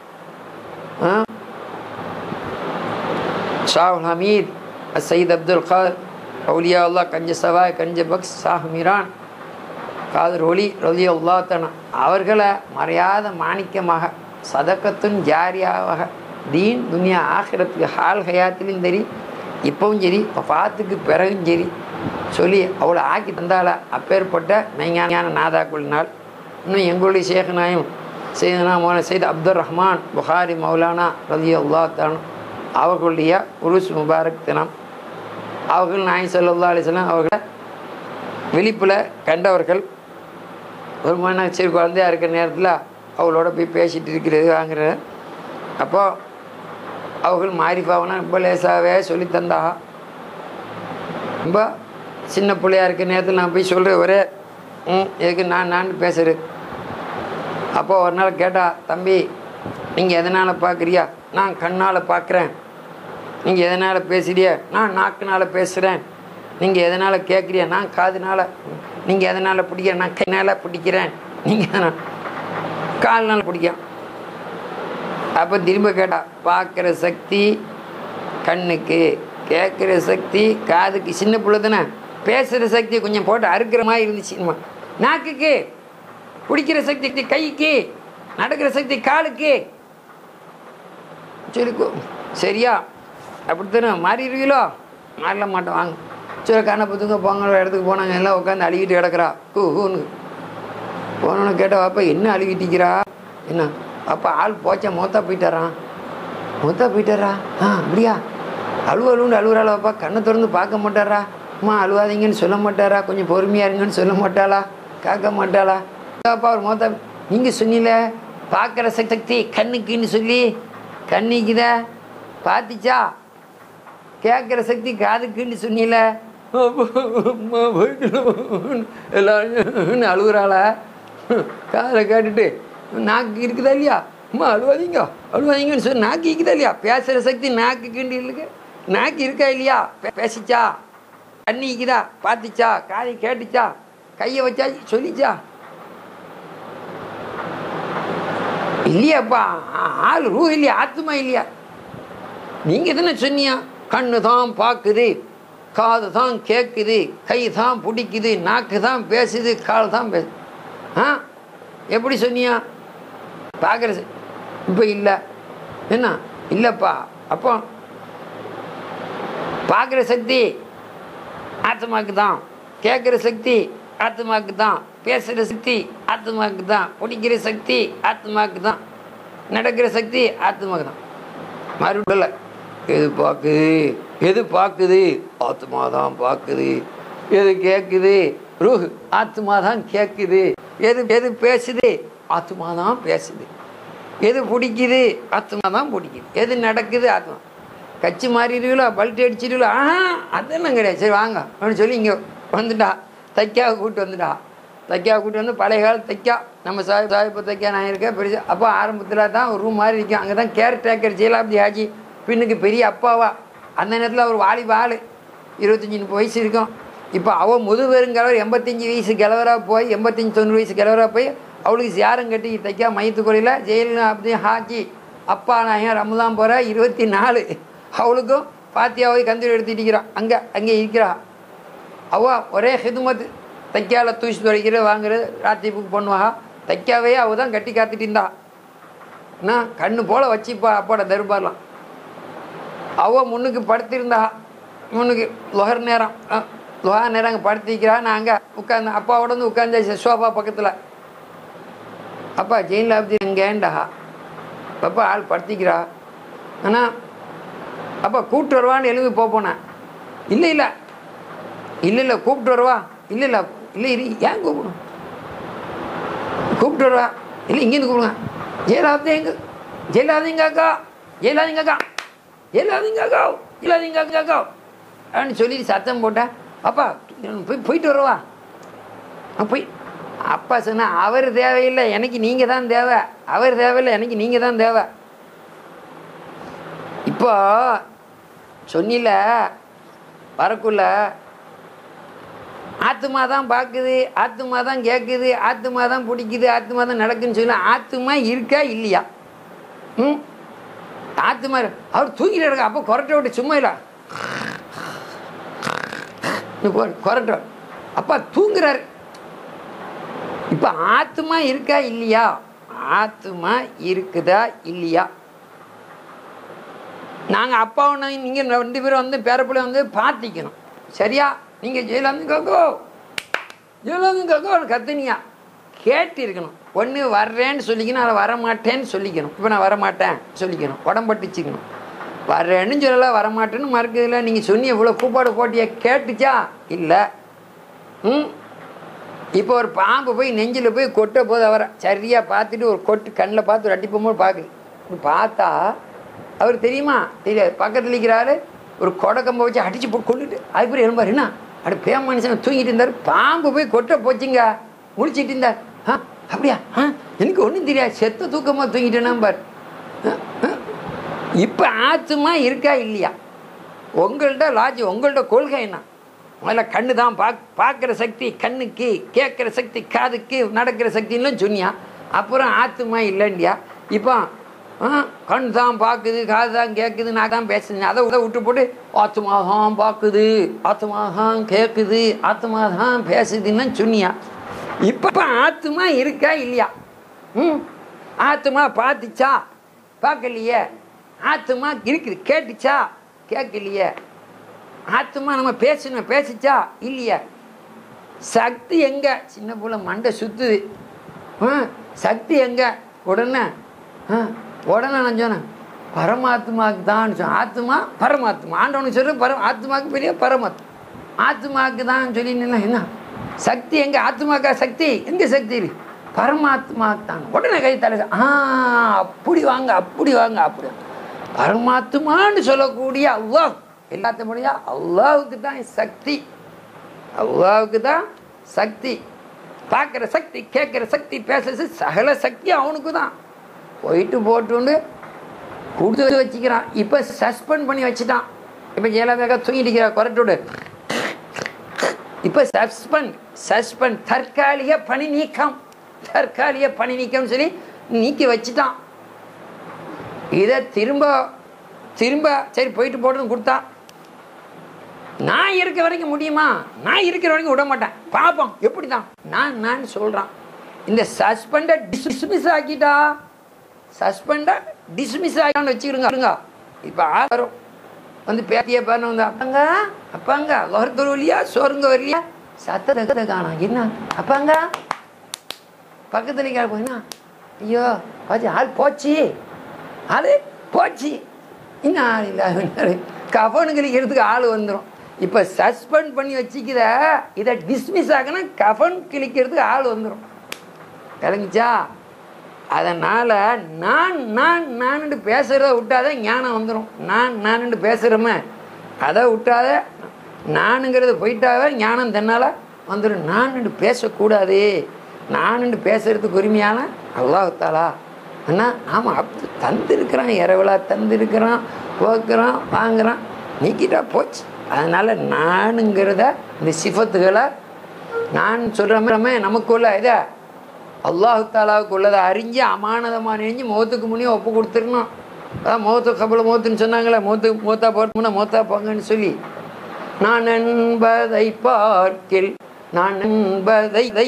ஷாஹுல் ஹமீத் சயீத் அப்துல் கார் அவுலியா அல்லா கஞ்ச சவாய் கஞ்ச பக்ஸ் ஷாஹ் மீரான் காதர் ஒளி ரலி தன அவர்களை மறையாத மாணிக்கமாக சதக்கத்தும் ஜாரியாவாக தீன் துனியா ஆகிரத்துக்கு ஹால் ஹயாத்திலும் சரி இப்பவும் சரி பாத்துக்கு பிறகும் சரி சொல்லி அவளை ஆக்கி தந்தால அப்பேற்பட்ட மெய்ஞான நாதாக்குள்னால் இன்னும் எங்களுடைய சேகனாயும் செய்தனா மோன செய்த அப்துல் ரஹ்மான் புகாரி மௌலானா ரலி அல்லா தனம் அவர்களுடைய உருஸ் முபாரக் தினம் அவர்கள் நாய் சல்லா அலிஸ்லாம் அவர்களை விழிப்பில் கண்டவர்கள் ஒரு மன சரி குழந்தையா இருக்கிற நேரத்தில் அவளோட போய் பேசிட்டு இருக்கிறது வாங்குறது அப்போ அவர்கள் மாரிஃபாவனா ரொம்ப லேசாகவே சொல்லி தந்தா ரொம்ப சின்ன பிள்ளையா இருக்கிற நேரத்தில் நான் போய் சொல்கிறேன் ஒரே ம் எதுக்கு நான் நான் பேசுறது அப்போ ஒரு நாள் கேட்டா தம்பி நீங்கள் எதனால் பார்க்குறியா நான் கண்ணால் பார்க்குறேன் நீங்கள் எதனால் பேசுறியா நான் நாக்குனால் பேசுகிறேன் நீங்கள் எதனால் கேட்குறியா நான் காதுனால நீங்கள் எதனால் பிடிக்கிற நான் கைனால் பிடிக்கிறேன் நீங்கள் கால்னால் பிடிக்கும் அப்போ திரும்ப கேட்டா பார்க்குற சக்தி கண்ணுக்கு கேட்குற சக்தி காதுக்கு சின்ன பிள்ளை தானே பேசுகிற சக்தி கொஞ்சம் போட்டு அறுக்கிற மாதிரி இருந்துச்சு நாக்குக்கு பிடிக்கிற சக்தி கைக்கு நடக்கிற சக்தி காலுக்கு சொல்லி கு- சரியா அப்படித்தானே மாறிடுவீங்களோ மாறல மாட்டோம் வாங்க சரி கண்ணை பத்துங்க போங்க ஒரு இடத்துக்கு போனாங்க எல்லாம் உட்காந்து அழுகிட்டு கிடக்குறா ஹூ ஹூன்னு போனோன்னு கேட்டால் அப்பா என்ன அழுகிட்டிக்கிறா என்ன அப்பா ஆள் போச்சா மொத்தா போயிட்டாரான் மொத்தா போயிட்டாரா ஆ அப்படியா அழுவ அழுவுன்னு அழுகுறாளா அப்பா கண்ணை திறந்து பார்க்க மாட்டாரா அம்மா அழுவாதீங்கன்னு சொல்ல மாட்டாரா கொஞ்சம் பொறுமையா இருங்கன்னு சொல்ல மாட்டாளா காக்க மாட்டாளா அப்பா அவர் மொத்தா நீங்கள் சொன்னீல பார்க்குற சக்தி கண்ணுக்குன்னு சொல்லி கண்ணிக்குதா பார்த்துச்சா கேட்குற சக்தி காதுக்குன்னு சொன்னீல அம்மா போயிட்டு எல்லாரும் அழுகுறாளா காதை கேட்டுட்டு நாக்கு இருக்குதா இல்லையா அம்மா அழுவாதீங்க அழுவாதீங்கன்னு சொல்லி நாக்கு இருக்குதா இல்லையா பேசுகிற சக்தி நாக்குக்குண்டு இருக்கு நாக்கு இருக்கா இல்லையா பே- பேசிச்சா கண்ணி இருக்குதா பார்த்துச்சா காதை கேட்டுச்சா கையை வச்சா சொல்லிச்சா இல்லையாப்பா ஆ- ஆள் ரூ இல்லையா ஆத்மா இல்லையா நீங்கள் தானே சொன்னியா கண்ணு தான் பார்க்குது காது தான் கேட்குது கை தான் பிடிக்குது நாக்கு தான் பேசுது கால் தான் பேசு ஆ எப்படி சொன்னியா பார்க்குற இப்போ இல்லை என்ன இல்லைப்பா அப்போ பார்க்குற சக்தி ஆத்மாக்கு தான் கேட்குற சக்தி ஆத்மாக்கு தான் பேசுகிற சக்தி ஆத்மாக்கு தான் பிடிக்கிற சக்தி ஆத்மாக்கு தான் நடக்கிற சக்தி ஆத்மாக்கு தான் மறுபடியும் எது பார்க்குது எது பார்க்குது ஆத்மா தான் பார்க்குது எது கேட்குது ரூஹ் ஆத்மா தான் கேட்குது எது எது பேசுது ஆத்மா தான் பேசுது எது பிடிக்குது ஆத்மா தான் பிடிக்குது எது நடக்குது ஆத்மா கட்சி மாறிடுவீங்களோ பல்ட்டி அடிச்சிடுவீங்களோ ஆஹா அதெல்லாம் கிடையாது சரி வாங்க அப்படின்னு சொல்லி இங்கே வந்துட்டா தைக்காவை கூப்பிட்டு வந்துட்டா தைக்காவை கூப்பிட்டு வந்து பழைய கால தைக்கா நம்ம சாஹிப் சாஹிப் தைக்கா நான் இருக்கேன் பெருசு அப்போ ஆரம்பத்தில் தான் ஒரு ரூம் மாதிரி இருக்கும் அங்கே தான் கேர் டேக்கர் ஜெயலாப்தி ஹாஜி பின்னுக்கு பெரிய அப்பாவா அந்த நேரத்தில் அவர் வாலிப ஆள் இருபத்தஞ்சி முப்பது வயசு இருக்கும் இப்போ அவள் முதுபெருங்கிழவர் எண்பத்தஞ்சு வயசு கிழவராக போய் எண்பத்தஞ்சு தொண்ணூறு வயசு கிழவராக போய் அவளுக்கு சியாரம் கட்டி தைக்கா மையத்துக்குறையில் ஜெயலலிதா ஹாக்கி அப்பா நான் ஏன் ரமதான் போகிற இருபத்தி நாலு அவளுக்கும் பாத்தியாவை கந்தூரி எடுத்துட்டு இருக்கிறான் அங்கே அங்கே இருக்கிறா அவ ஒரே ஹிதுமத் தைக்கால தூசி துடைக்கிறது வாங்குறது ராத்திரி புக் பண்ணுவா தைக்காவே அவ தான் கட்டி காத்துட்டு இருந்தா என்ன கண்ணு போல வச்சுப்பா அப்பாட தருபார்லாம் அவ முன்னுக்கு படுத்திருந்தா முன்னுக்கு லொஹர் நேரம் அஹ், லொஹா நேரம் அங்கே படுத்திக்கிறா நான் அங்கே உட்காந்து அப்பாவோட வந்து உட்காந்து சோஃபா பக்கத்தில் அப்பா ஜெயிலில் அப்படி எங்கேண்டா அப்பா ஆள் படுத்திக்கிறா ஆனால் அப்பா கூப்பிட்டு வருவான்னு எழுதி போனேன் இல்லை இல்லை இல்லை இல்லை கூப்பிட்டு வருவா இல்லை இல்லை இல்லை இரு ஏன் கூப்பிடும் கூப்பிட்டு வருவா இல்லை இங்கேருந்து கூப்பிடுங்க ஜெயலலிதா எங்க ஜெயலலிதா அக்கா ஜெயலலிதா அக்கா ஜெயலலிதா அக்கா ஜெயலலிதா அக்கா அப்படின்னு சொல்லி சத்தம் போட்டேன் அப்பா போய் போயிட்டு வருவா ஆ, போய் அப்பா சொன்னா அவர் தேவையில்லை எனக்கு நீங்கள் தான் தேவை அவர் தேவையில்லை எனக்கு நீங்கள் தான் தேவை இப்போ சொன்னில வரக்குள்ள ஆத்துமா தான் பார்க்குது ஆத்துமா தான் கேட்குது ஆத்துமா தான் பிடிக்குது ஆத்துமா தான் நடக்குன்னு சொல்லி ஆத்துமா இருக்கா இல்லையா ம் ஆத்துமா அவர் தூங்கிட்டு இருக்க அப்போ கொரட்டை விட்டு சும்மா இல்லை கொரட்டை அப்பா தூங்குறாரு இப்போ ஆத்துமா இருக்கா இல்லையா ஆத்துமா இருக்குதா இல்லையா நாங்கள் அப்பாவும் நீங்கள் ரெண்டு பேரும் வந்து பேரப்பிள்ளை வந்து பார்த்திக்கணும் சரியா நீங்கள் ஜெயலலிதா கக்கோ ஜெயலலிதா கக்கோ கத்துனியா கேட்டு இருக்கணும் ஒன்று வர்றேன்னு சொல்லிக்கணும் அதை வரமாட்டேன்னு சொல்லிக்கணும் இப்போ நான் வரமாட்டேன் சொல்லிக்கணும் உடம்பட்டுச்சிக்கணும் வர்றேன்னு சொல்லலை வரமாட்டேன்னு மறக்குதில்ல நீங்கள் சொன்னி இவ்வளோ கூப்பாடு போட்டியா கேட்டுச்சா இல்லை ம் இப்போ ஒரு பாம்பு போய் நெஞ்சில் போய் கொட்ட போது அவரை சரியாக பார்த்துட்டு ஒரு கொட்டு கண்ணில் பார்த்து ஒரு அடிப்போம் பார்க்குது இப்படி பார்த்தா அவர் தெரியுமா தெரியாது பக்கத்தில் இருக்கிறாரு ஒரு கொடக்கம்பை வச்சு அடிச்சு போட்டு கொண்டுட்டு அதுக்கப்புறம் எழும்பாரு என்ன அப்படி பே மனுஷன் தூங்கிட்டு இருந்தார் பாம்பு போய் கொட்ட போச்சுங்க முடிச்சிட்டு இருந்தார் ஆ அப்படியா ஆ எனக்கு ஒன்றும் தெரியாது செத்த தூக்கமாக தூங்கிட்டேன்னா பார் இப்போ ஆத்துமா இருக்கா இல்லையா உங்கள்கிட்ட லாஜி உங்கள்கிட்ட கொள்கை என்ன முதல்ல கண்ணு தான் பாக் பார்க்குற சக்தி கண்ணுக்கு கேட்குற சக்தி காதுக்கு நடக்கிற சக்தின்னும் சொன்னியா அப்புறம் ஆத்துமா இல்லைண்டியா இப்போ ஆ கண் தான் பார்க்குது காது தான் கேட்குது நான் தான் பேசுறேன் அதை உத விட்டு போட்டு ஆத்மா தான் பார்க்குது ஆத்மா தான் கேட்குது ஆத்மா தான் பேசுதுன்னு சொன்னியா இப்போ ஆத்மா இருக்கா இல்லையா ம் ஆத்மா பார்த்துச்சா பார்க்கலையே ஆத்மா இருக்குது கேட்டுச்சா கேட்கலையே ஆத்மா நம்ம பேசணும் பேசிச்சா இல்லையா சக்தி எங்க சின்ன புள்ள மண்டை சுத்துது ஆ சக்தி எங்க உடனே ஆ உடனே நான் சொன்னேன் பரமாத்மாவுக்கு தான் சொன்னேன் ஆத்மா பரமாத்மா ஆண்டவனுக்கு சொல்ற பர ஆத்மாவுக்கு பெரிய பரமாத்மா ஆத்மாவுக்கு தான் சொல்லினா என்ன சக்தி எங்க ஆத்மாக்கா சக்தி எங்க சக்தி இருக்கு பரமாத்மாவுக்கு தான் உடனே கை தலை ஆ அப்படி வாங்க அப்படி வாங்க அப்படி வாங்க. பரமாத்மான்னு சொல்லக்கூடிய அல்லாஹ் எல்லாத்த முடியா அல்லாவுக்கு தான் சக்தி அல்லாவுக்கு தான் சக்தி பார்க்குற சக்தி கேட்குற சக்தி பேசுறது சகல சக்தி அவனுக்கு தான் போயிட்டு போட்டுண்டு கொடுத்து வச்சுக்கிறான் இப்போ சஸ்பெண்ட் பண்ணி வச்சுட்டான் இப்போ ஜெயலலிதா தூங்கிட்டு இருக்கிறா கொரட்டோடு இப்போ சஸ்பெண்ட் சஸ்பெண்ட் தற்காலிக பணி நீக்கம் தற்காலிக பணி நீக்கம் சொல்லி நீக்கி வச்சுட்டான் இதை திரும்ப திரும்ப சரி போயிட்டு போட்டுன்னு கொடுத்தா நான் இருக்க வரைக்கும் முடியுமா நான் இருக்கிற வரைக்கும் விட மாட்டேன் பார்ப்போம் எப்படி தான் நான் நான் சொல்கிறான் இந்த சஸ்பெண்டை டிஸ்மிஸ் ஆக்கிட்டா சஸ்பெண்டை டிஸ்மிஸ் ஆகிட்டான்னு வச்சுக்கிடுங்க இப்போ வரும் வந்து பேத்திய பாருன்னு வந்து அப்பாங்க அப்பாங்க லோகத்தூர் வரலையா சோறுங்க வரலையா சத்தத்தை காணும் என்ன அப்பாங்க பக்கத்துல கேட்க போயினா ஐயோ பாச்சு ஆள் போச்சு ஆள் போச்சு இன்னும் ஆள் இல்லை கஃபனு கிழிக்கிறதுக்கு ஆள் வந்துடும் இப்போ சஸ்பெண்ட் பண்ணி வச்சுக்கிற இதை டிஸ்மிஸ் ஆகணும் கஃபன் கிழிக்கிறதுக்கு ஆள் வந்துடும் விளங்குச்சா அதனால் நான் நான் நான்ட்டு பேசுகிறத விட்டாத ஞானம் வந்துடும் நான் நான்ட்டு பேசுகிறோமே அதை விட்டாத நானுங்கிறது போயிட்டாவே ஞானம் தன்னால் வந்துடும் நான்ட்டு பேசக்கூடாது நான்ட்டு பேசுகிறதுக்கு உரிமையான அல்லாஹாலா அண்ணா ஆமாம் அப்படி தந்திருக்கிறான் இரவலா தந்திருக்கிறான் போக்குறான் வாங்குறான் நீக்கிட்டா போச்சு அதனால் நானுங்கிறத இந்த சிஃபத்துகளை நான் சொல்கிறமே நமக்குள்ள இதை அல்லாஹு தாலாவுக்கு உள்ளதை அறிஞ்சு அமானதமாக நினைஞ்சு முகத்துக்கு முன்னே ஒப்பு கொடுத்துருணும் அதான் முகத்து கபல முகத்துன்னு சொன்னாங்களே முகத்து மூத்தா போட்டோம்னா மூத்தா போங்கன்னு சொல்லி நான் என்பதை பார்க்கில் நான் என்பதை தை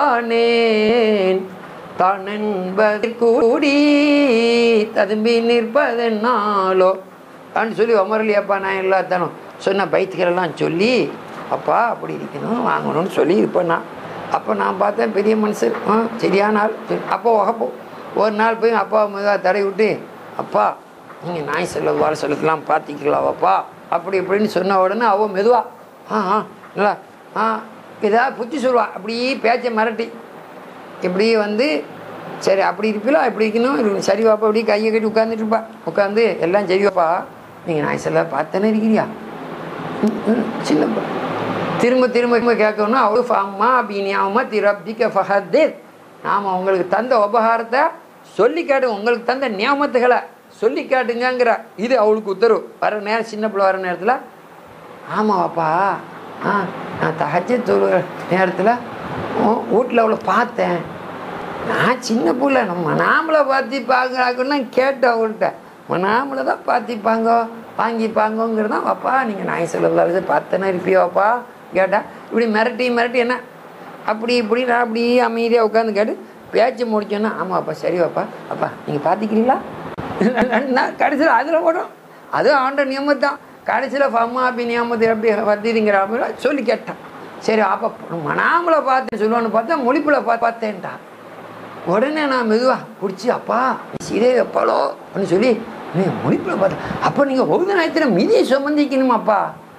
காணேன் தான் என்பதை கூடி ததும்பி நிற்பதென்னாலோ அப்படின்னு சொல்லி ஒமரலி அப்பா நான் எல்லாத்தானும் சொன்ன பைத்துக்களெல்லாம் சொல்லி அப்பா அப்படி இருக்கணும் வாங்கணும்னு சொல்லி இது பண்ணான் அப்போ நான் பார்த்தேன் பெரிய மனுஷன் ஆ சரியான ஆள் சரி அப்போ வகப்போ ஒரு நாள் போய் அப்பா மெதுவாக தடை விட்டு அப்பா நீங்கள் நாய் செல்ல வார சொல்லத்தெல்லாம் பார்த்திக்கலாவாப்பா அப்படி இப்படின்னு சொன்ன உடனே அவள் மெதுவா ஆ ஆ நல்லா ஆ ஏதாவது புத்தி சொல்லுவா அப்படியே பேச்சை மிரட்டி இப்படி வந்து சரி அப்படி இருப்பீங்களா இப்படி இருக்கணும் இது சரி வாப்பா அப்படி கையை கட்டி உட்காந்துட்டு இருப்பா உட்காந்து எல்லாம் சரி வாப்பா நீங்கள் நாய் செல்ல பார்த்தானே இருக்கிறியா ம், ம், சின்னப்பா திரும்ப திரும்ப திரும்ப கேட்கணும் அவரு அம்மா அபினியாமா திரப்திக்க ஃபஹத்தீர் நாம் உங்களுக்கு தந்த உபகாரத்தை சொல்லி கேட்டு உங்களுக்கு தந்த நியமத்துகளை சொல்லி காட்டுங்கங்கிறா இது அவளுக்கு உத்தரவு வர நேரம் சின்ன பிள்ளை வர நேரத்தில் ஆமாவாப்பா ஆ நான் தகச்ச தொழு நேரத்தில் வீட்டில் அவளை பார்த்தேன் நான் சின்ன பிள்ளை நம்ம நாமளை பார்த்திப்பாங்கன்னு கேட்டேன் அவள்கிட்ட நாமளை தான் பார்த்திப்பாங்க வாங்கிப்பாங்கங்கிறது தான் வாப்பா நீங்கள் நாய் சொல்லலாம் பார்த்தேன்னா இருப்பியோப்பா கேட்டா இப்படி மிரட்டி மிரட்டி என்ன அப்படி இப்படி நான் அப்படி அமைதியாக உட்காந்து கேட்டு பேச்சு முடிச்சோன்னா ஆமாப்பா சரி வாப்பா அப்பா நீங்கள் பார்த்துக்கிறீங்களா நான் கடைசியில் அதில் போட்டோம் அதுவும் ஆண்ட நியமம் தான் கடைசியில் அம்மா அப்படி நியமத்தை எப்படி வந்ததுங்கிற மாதிரி சொல்லி கேட்டான் சரி அப்போ மனாமலை பார்த்தேன் சொல்லுவான்னு பார்த்தா மொழிப்பில் பார்த்து பார்த்தேன்ட்டான் உடனே நான் மெதுவாக பிடிச்சி அப்பா சீரே எப்பாலோ அப்படின்னு சொல்லி நீ மொழிப்பில் பார்த்தேன் அப்போ நீங்கள் ஒவ்வொரு நேரத்தில் மிதியை சுமந்திக்கணுமாப்பா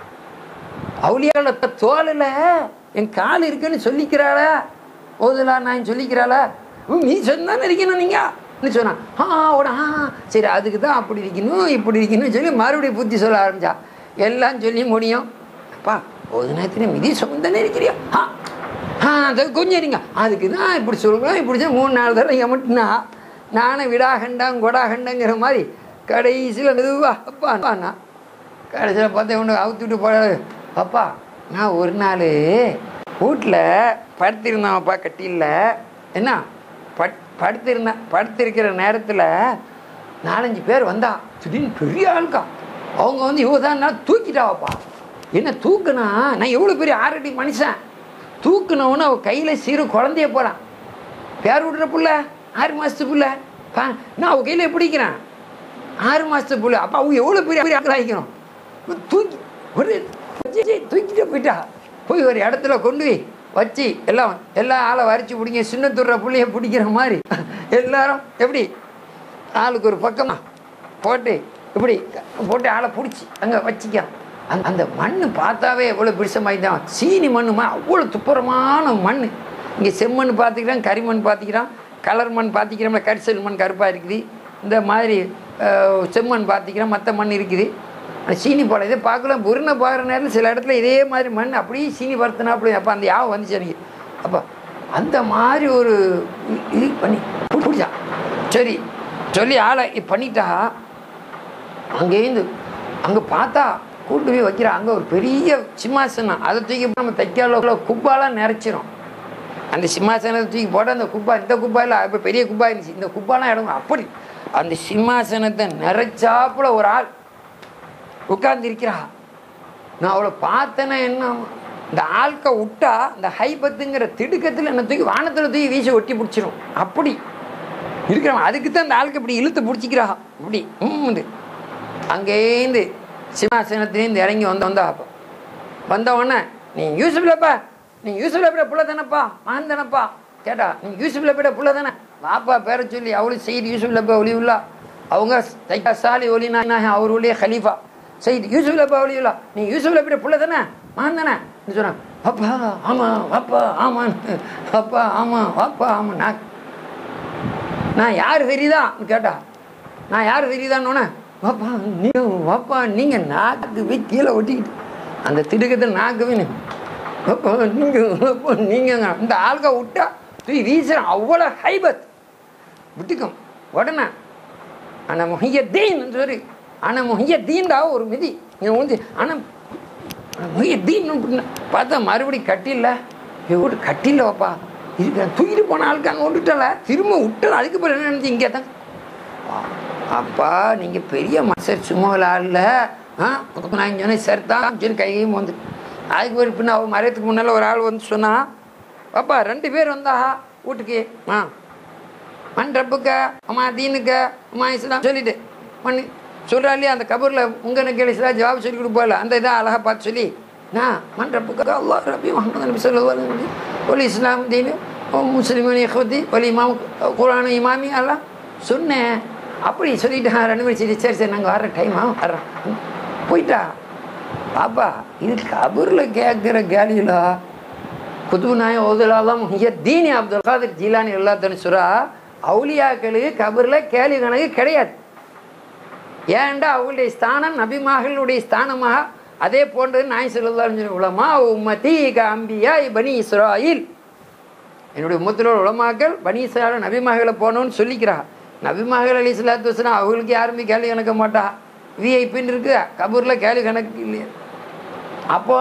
அவளியால தோலில் என் கால் இருக்குன்னு சொல்லிக்கிறாளா ஓதுலா நான் சொல்லிக்கிறாளா உம், நீ சொன்னானே இருக்கணும் நீங்கள் சொன்னான் ஆ ஓட ஆ சரி அதுக்கு தான் அப்படி இருக்கணும் இப்படி இருக்கணும்னு சொல்லி மறுபடியும் புத்தி சொல்ல ஆரம்பிச்சா எல்லாம் சொல்லி முடியும் அப்பா ஒரு நேரத்தில் மிதி சுமந்தானே இருக்கிறியா ஆ ஆ அது கொஞ்சம் இருங்க அதுக்கு தான் இப்படி சொல்கிறோம் இப்படி சொல்லி மூணு நாலு தடவை எமட்டுனா நானும் விடாகண்டாங் கொடாகண்டங்கிற மாதிரி கடைசியில் மெதுவா அப்பா நான் கடைசியில் பார்த்தா ஒன்று அவுத்து விட்டு போட அப்பா நான் ஒரு நாள் வீட்டில் படுத்திருந்தான்ப்பா கட்டியில் என்ன பட் படுத்திருந்தேன் படுத்திருக்கிற நேரத்தில் நாலஞ்சு பேர் வந்தா திடீர்னு பெரிய ஆளுக்கா அவங்க வந்து இவ தான் நான் தூக்கிட்டாவப்பா என்ன தூக்குனா நான் எவ்வளோ பெரிய ஆறடி மனுஷன் தூக்குனவனு அவள் கையில் சிறு குழந்தைய போகிறான் பேர் விடுற புள்ள ஆறு மாதத்து புள்ள பா நான் அவள் கையில் பிடிக்கிறேன் ஆறு மாதத்து புள்ள அப்போ அவங்க எவ்வளோ பெரிய பெரிய ஆக்கள் ஆகிக்கணும் தூக்கி ஒரு தூக்கிட்டு போயிட்டா போய் ஒரு இடத்துல கொண்டு போய் வச்சு எல்லாம் எல்லா ஆளை வரைச்சி பிடிங்க சின்ன துற புள்ளைய பிடிக்கிற மாதிரி எல்லாரும் எப்படி ஆளுக்கு ஒரு பக்கமா போட்டு இப்படி போட்டு ஆளை பிடிச்சி அங்கே வச்சிக்க அந்த அந்த மண் பார்த்தாவே எவ்வளோ பிடிச்சமாயிதான் சீனி மண்ணுமா அவ்வளோ துப்புரமான மண் இங்கே செம்மண் பார்த்துக்கிறான் கரிமண் பார்த்துக்கிறான் கலர் மண் பார்த்துக்கிறோம்ல கரிசல் மண் கருப்பாக இருக்குது இந்த மாதிரி அஹ், செம்மண் பார்த்துக்கிறோம் மற்ற மண் இருக்குது அந்த சீனி போட இதை பார்க்கலாம் புருணை பார்க்குற நேரத்தில் சில இடத்துல இதே மாதிரி மண் அப்படியே சீனி பருத்தினா அப்படி அப்போ அந்த யாவை வந்துச்சு எனக்கு அப்போ அந்த மாதிரி ஒரு இ- இது பண்ணி பிடிச்சான் சரி சொல்லி ஆளை இப்ப பண்ணிட்டா அங்கேருந்து அங்கே பார்த்தா கூட்டு போய் வைக்கிற அங்கே ஒரு பெரிய சிம்மாசனம் அதை தூக்கி போட்டு நம்ம தைக்கால குப்பாலாம் நிறைச்சிரும் அந்த சிம்மாசனத்தை தூக்கி போட்டு அந்த குப்பா இந்த குப்பா இல்லை இப்போ பெரிய குப்பா இருந்துச்சு இந்த குப்பாலாம் இடம் அப்படி அந்த சிம்மாசனத்தை நிறைச்சாப்புல ஒரு ஆள் உட்கார்ந்திருக்கிறா நான் அவளை பார்த்தேன்னா என்ன இந்த ஆள்க விட்டா இந்த ஹைபத்துங்கிற திடுக்கத்தில் என்ன தூக்கி வானத்தில் தூக்கி வீசி ஒட்டி பிடிச்சிரும் அப்படி இருக்கிறவன் அதுக்கு தான் அந்த ஆளுக்கு இப்படி இழுத்து பிடிச்சிக்கிறா இப்படி உம்முண்டு அங்கேருந்து சிம்மாசனத்துலேருந்து இறங்கி வந்த வந்தா அப்போ வந்த உடனே நீ யூசுஃப்லப்பா நீ யூசுஃப்ல புள்ள தானப்பா மகன் தானப்பா கேட்டா நீ யூசுஃப்ல போய்ட புள்ள தானே வாப்பா பேரை சொல்லி அவளும் செய்தி யூசுஃப்லப்பா ஒளிவுல்லா அவங்க தைக்கா சாலி ஒலினா அவர் ஒளிய ஹலீஃபா செய்தி யூசுஃப்லப்பா ஒளிவுல்லா நீ யூசுஃப்ல போய்ட புள்ள தானே மகன் தானே சொன்னான் அப்பா ஆமா வாப்பா ஆமான் அப்பா ஆமா வாப்பா ஆமா நான் நான் யார் தெரியுதான்னு கேட்டா நான் யார் தெரியுதான்னு வாப்பா நீங்க வாப்பா நீங்க நாக்கு போய் கீழே ஒட்டிக்கிட்டு அந்த திடுக்கத்தில் நாக்கு போய் வாப்பா நீங்க வாப்பா நீங்க இந்த ஆளுக விட்டா தூய் வீசுறேன் அவ்வளோ ஹைபத் விட்டுக்கும் உடனே ஆனால் முஹியத்தீன் சொல்லி ஆனால் முஹியத்தீன்டா ஒரு மிதி இங்கே வந்து ஆனால் முஹியத்தீன் பார்த்தா மறுபடி கட்டில விட்டு கட்டில வாப்பா இருக்கிற தூக்கிட்டு போன ஆளுக்கு அங்கே விட்டுட்டல திரும்ப விட்டல அதுக்கு பிறகு என்ன நினைச்சு இங்கே தான் அப்பா நீங்கள் பெரிய மசர் சும்மா ஆள்ல ஆ நான் சொன்னேன் சரிதான் சொல்லி கையும் வந்து அதுக்கு ஒரு பின்ன அவன் மறையத்துக்கு முன்னால் ஒரு ஆள் வந்து சொன்னா பாப்பா ரெண்டு பேர் வந்தா வீட்டுக்கு ஆ மண் ரப்புக்க அம்மா தீனுக்க அம்மா இஸ்லாம் சொல்லிட்டு மண் சொல்கிறா இல்லையா அந்த கபூரில் உங்கள் கேள்வி ஜவாப் சொல்லி கொடுப்போம்ல அந்த இதை அழகாக பார்த்து சொல்லி நான் மண் ரப்புக்க அல்லா ரபி முகமது நபி சொல்லி ஒலி இஸ்லாம் தீனு முஸ்லிமன் இஹ்வதி ஒலி இமாம் குரான் இமாமி எல்லாம் சொன்னேன் அப்படி சொல்லிட்டு "ஆ, ரெண்டு மணி சரி சரி சரி நாங்கள் வர்ற டைமா வர்றோம் போயிட்டா பாப்பா இது கபூரில் கேட்குற கேலியிலா குதுபு நாயம் ஓதுலாலாம் தீனி அப்துல் காதர் ஜீலானி எல்லாத்தனு சுரா அவுலியாக்களுக்கு கபரில் கேள்வி கணக்கு கிடையாது ஏன்டா அவங்களுடைய ஸ்தானம் நபிமார்களுடைய ஸ்தானமாக அதே போன்றது நாய் சொல்லி உலமா உம்மதி க அம்பியா பனி இஸ்ராயில் என்னுடைய முத்திரோட உலமாக்கள் பனி இஸ்ராயில் நபிமார்களை போகணும்னு சொல்லிக்கிறா நபிமகள் அலி சலாத்து வஸ்லாம் அவங்களுக்கு யாருமே கேள்வி கணக்க மாட்டா விஐபின்னு இருக்கு கபூரில் கேள்வி கணக்கு இல்லையா அப்போ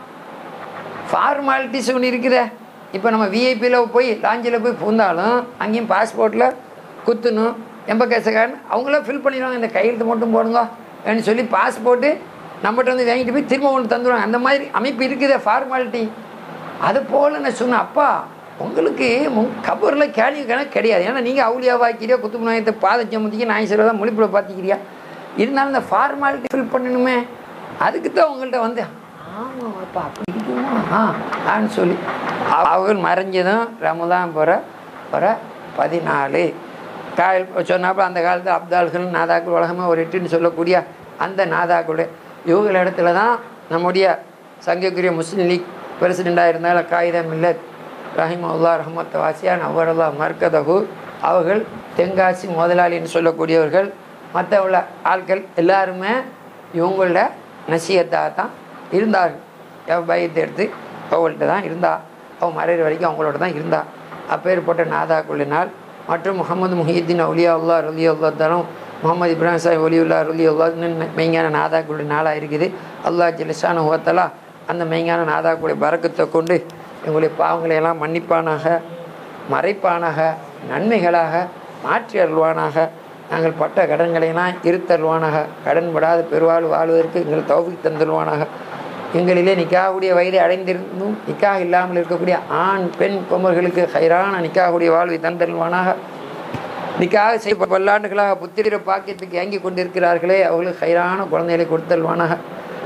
ஃபார்மாலிட்டிஸ் ஒன்று இருக்குதே இப்போ நம்ம விஐபியில் போய் லாஞ்சில் போய் பூந்தாலும் அங்கேயும் பாஸ்போர்ட்டில் குத்தணும் எம்பகேசகாரன் அவங்களாம் ஃபில் பண்ணிடுவாங்க இந்த கையெழுத்து மட்டும் போடுங்க அப்படின்னு சொல்லி பாஸ்போர்ட்டு நம்மகிட்ட வந்து வாங்கிட்டு போய் திரும்ப ஒன்று தந்துடுவாங்க அந்த மாதிரி அமைப்பு இருக்குதே ஃபார்மாலிட்டி அது போல் நான் சொன்னேன் அப்பா உங்களுக்கு கபூரில் கேள்வி கணக்கு கிடையாது ஏன்னா நீங்கள் அவுளியாவாக்கிறியா குத்துபு நாயத்தை பாத சம்மந்திக்கு நாய் சிலதான் மொழிப்புல பார்த்துக்கிறியா இருந்தாலும் இந்த ஃபார்மாலிட்டி ஃபில் பண்ணணுமே அதுக்கு தான் உங்கள்கிட்ட வந்து ஆமாம் அப்பா அப்படி இருக்குமா ஆ ஆன்னு சொல்லி அவ- அவர்கள் மறைஞ்சதும் ரமதான் போகிற வர பதினாலு காயல் சொன்னாப்புல அந்த காலத்தில் அப்தால்கள் நாதாக்கள் உலகமாக ஒரு எட்டுன்னு சொல்லக்கூடிய அந்த நாதாக்களுடைய இவங்கள இடத்துல தான் நம்முடைய சங்கக்குரிய முஸ்லீம் லீக் பிரசிடெண்ட்டாக இருந்தாலும் காகிதா மில்லத் ரஹிமல்லா ரஹமத் வாசியான் அவரல்லா மர்கதகு அவர்கள் தென்காசி முதலாளின்னு சொல்லக்கூடியவர்கள் மற்ற உள்ள ஆட்கள் எல்லாருமே இவங்களோட நசியத்தாக தான் இருந்தார்கள் எவ பயத்தை எடுத்து அவங்கள்ட்ட தான் இருந்தா அவன் மறைகிற வரைக்கும் அவங்களோட தான் இருந்தா அப்பேற்பட்ட நாதாக்குள்ளினால் மற்றும் முகமது முஹியுத்தீன் அவுலியா அல்லா ரலி அல்லா தரம் முகமது இப்ராஹிம் சாஹிப் ஒலியுல்லா ரலி அல்லா மெய்ஞான நாதாக்குள்ள நாளாக இருக்குது அல்லாஹ் ஜிலிசான ஓத்தலா அந்த மெய்ஞான நாதாக்குடைய பறக்கத்தை கொண்டு எங்களுடைய பாவங்களை எல்லாம் மன்னிப்பானாக மறைப்பானாக நன்மைகளாக மாற்றி அருள்வானாக நாங்கள் பட்ட கடன்களையெல்லாம் இருத்தருள்வானாக கடன் படாத பெருவாழ் வாழ்வதற்கு எங்கள் தௌஃபிக் தந்துருவானாக எங்களிலே நிக்காவுடைய வயதை அடைந்திருந்தும் நிக்காக இல்லாமல் இருக்கக்கூடிய ஆண் பெண் கொமர்களுக்கு ஹைரான நிக்காவுடைய வாழ்வை தந்தருள்வானாக நிக்காக செய்ய பல்லாண்டுகளாக புத்திர பாக்கியத்துக்கு ஏங்கி கொண்டிருக்கிறார்களே அவர்களுக்கு ஹைரான குழந்தைகளை கொடுத்தருள்வானாக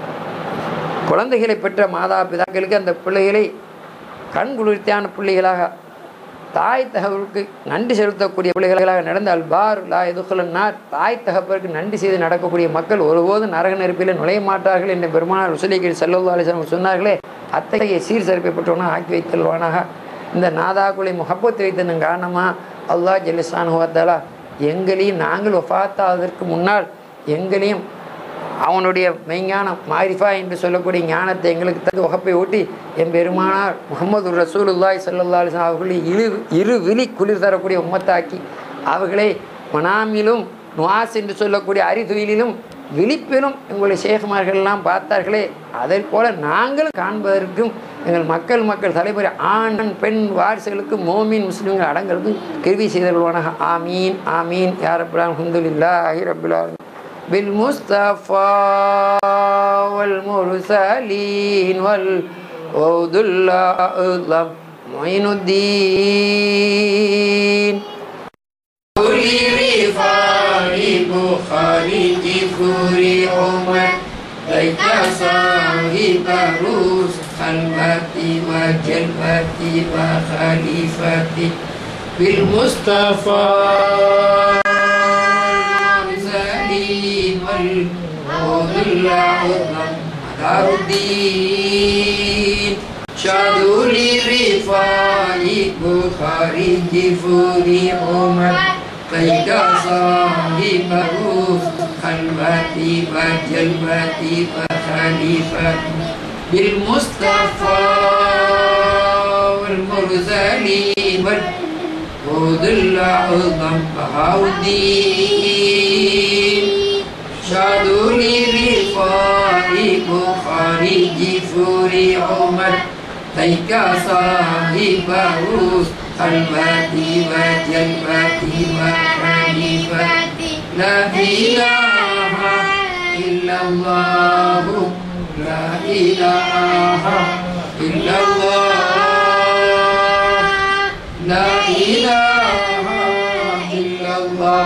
குழந்தைகளை பெற்ற மாதா பிதாக்களுக்கு அந்த பிள்ளைகளை கண் குளிர்த்தியான பிள்ளைகளாக தாய் தகவலுக்கு நன்றி செலுத்தக்கூடிய பிள்ளைகளாக நடந்தால் பார் லா எதுகுலன்னார் தாய் தகப்பருக்கு நன்றி செய்து நடக்கக்கூடிய மக்கள் ஒருபோதும் நரக நெருப்பில் நுழைய மாட்டார்கள் என்று பெருமானார் உசலிகள் செல்லல்லா அலிஸ்லாம் சொன்னார்களே அத்தகைய சீர் சிறப்பப்பட்டவனாக ஆக்கி வைத்தல்வானாக இந்த நாதாக்குலை முகப்பத்து வைத்ததன் காரணமாக அல்லாஹ் ஜெலிசான் ஹுவத்தாலா எங்களையும் நாங்கள் ஒஃபாத்தாவதற்கு முன்னால் எங்களையும் அவனுடைய மெய்ஞானம் மாரிஃபா என்று சொல்லக்கூடிய ஞானத்தை எங்களுக்கு தந்து வகப்பை ஊட்டி என் பெருமானார் முகமது ரசூலுல்லாய் சல்லா அலிஸ்லாம் அவர்களை இரு இரு விழி குளிர் தரக்கூடிய உம்மத்தாக்கி அவர்களை மனாமிலும் நுவாஸ் என்று சொல்லக்கூடிய அரிதுயிலும் விழிப்பிலும் எங்களுடைய சேகுமார்கள்லாம் பார்த்தார்களே அதை போல நாங்களும் காண்பதற்கும் எங்கள் மக்கள் மக்கள் தலைமுறை ஆண் பெண் வாரிசுகளுக்கு மோமீன் முஸ்லீம்கள் அடங்கிறதுக்கும் கேள்வி செய்தல்வானாக ஆமீன் ஆமீன் யாரப்புலாம் ஹுந்துலில்லாஹி ரபுல்லாலும் بالمصطفى والمرسلين والعود الأعظم معين الدين لرفاع بخاري جفري عمر ليك صاحب روس خلوتي وجلبتي وخليفتي بالمصطفى المرسلين والعود الأعظم مدار الدين شادوا لرفاع بخاري جفري عمر ليك صاحب روس خلوتي وجلبتي وخليفتي بالمصطفى والمرسلين والعود الأعظم بهاء الدين شادوا لرفاع بخاري جفري عمر ليك صاحب روس خلوتي وجلبتي وخليفتي لا إله إلا الله لا إله إلا الله لا إله إلا الله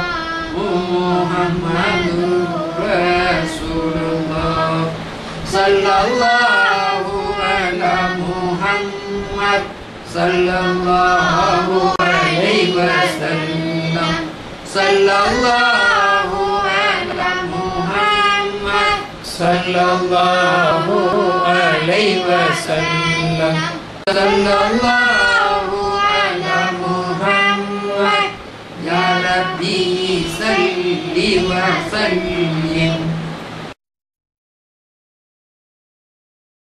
محمد رسول الله صلى الله على محمد صلى الله عليه وسلم صلى الله على محمد صلى الله عليه وسلم صلى الله على محمد يا ربي صل وسلم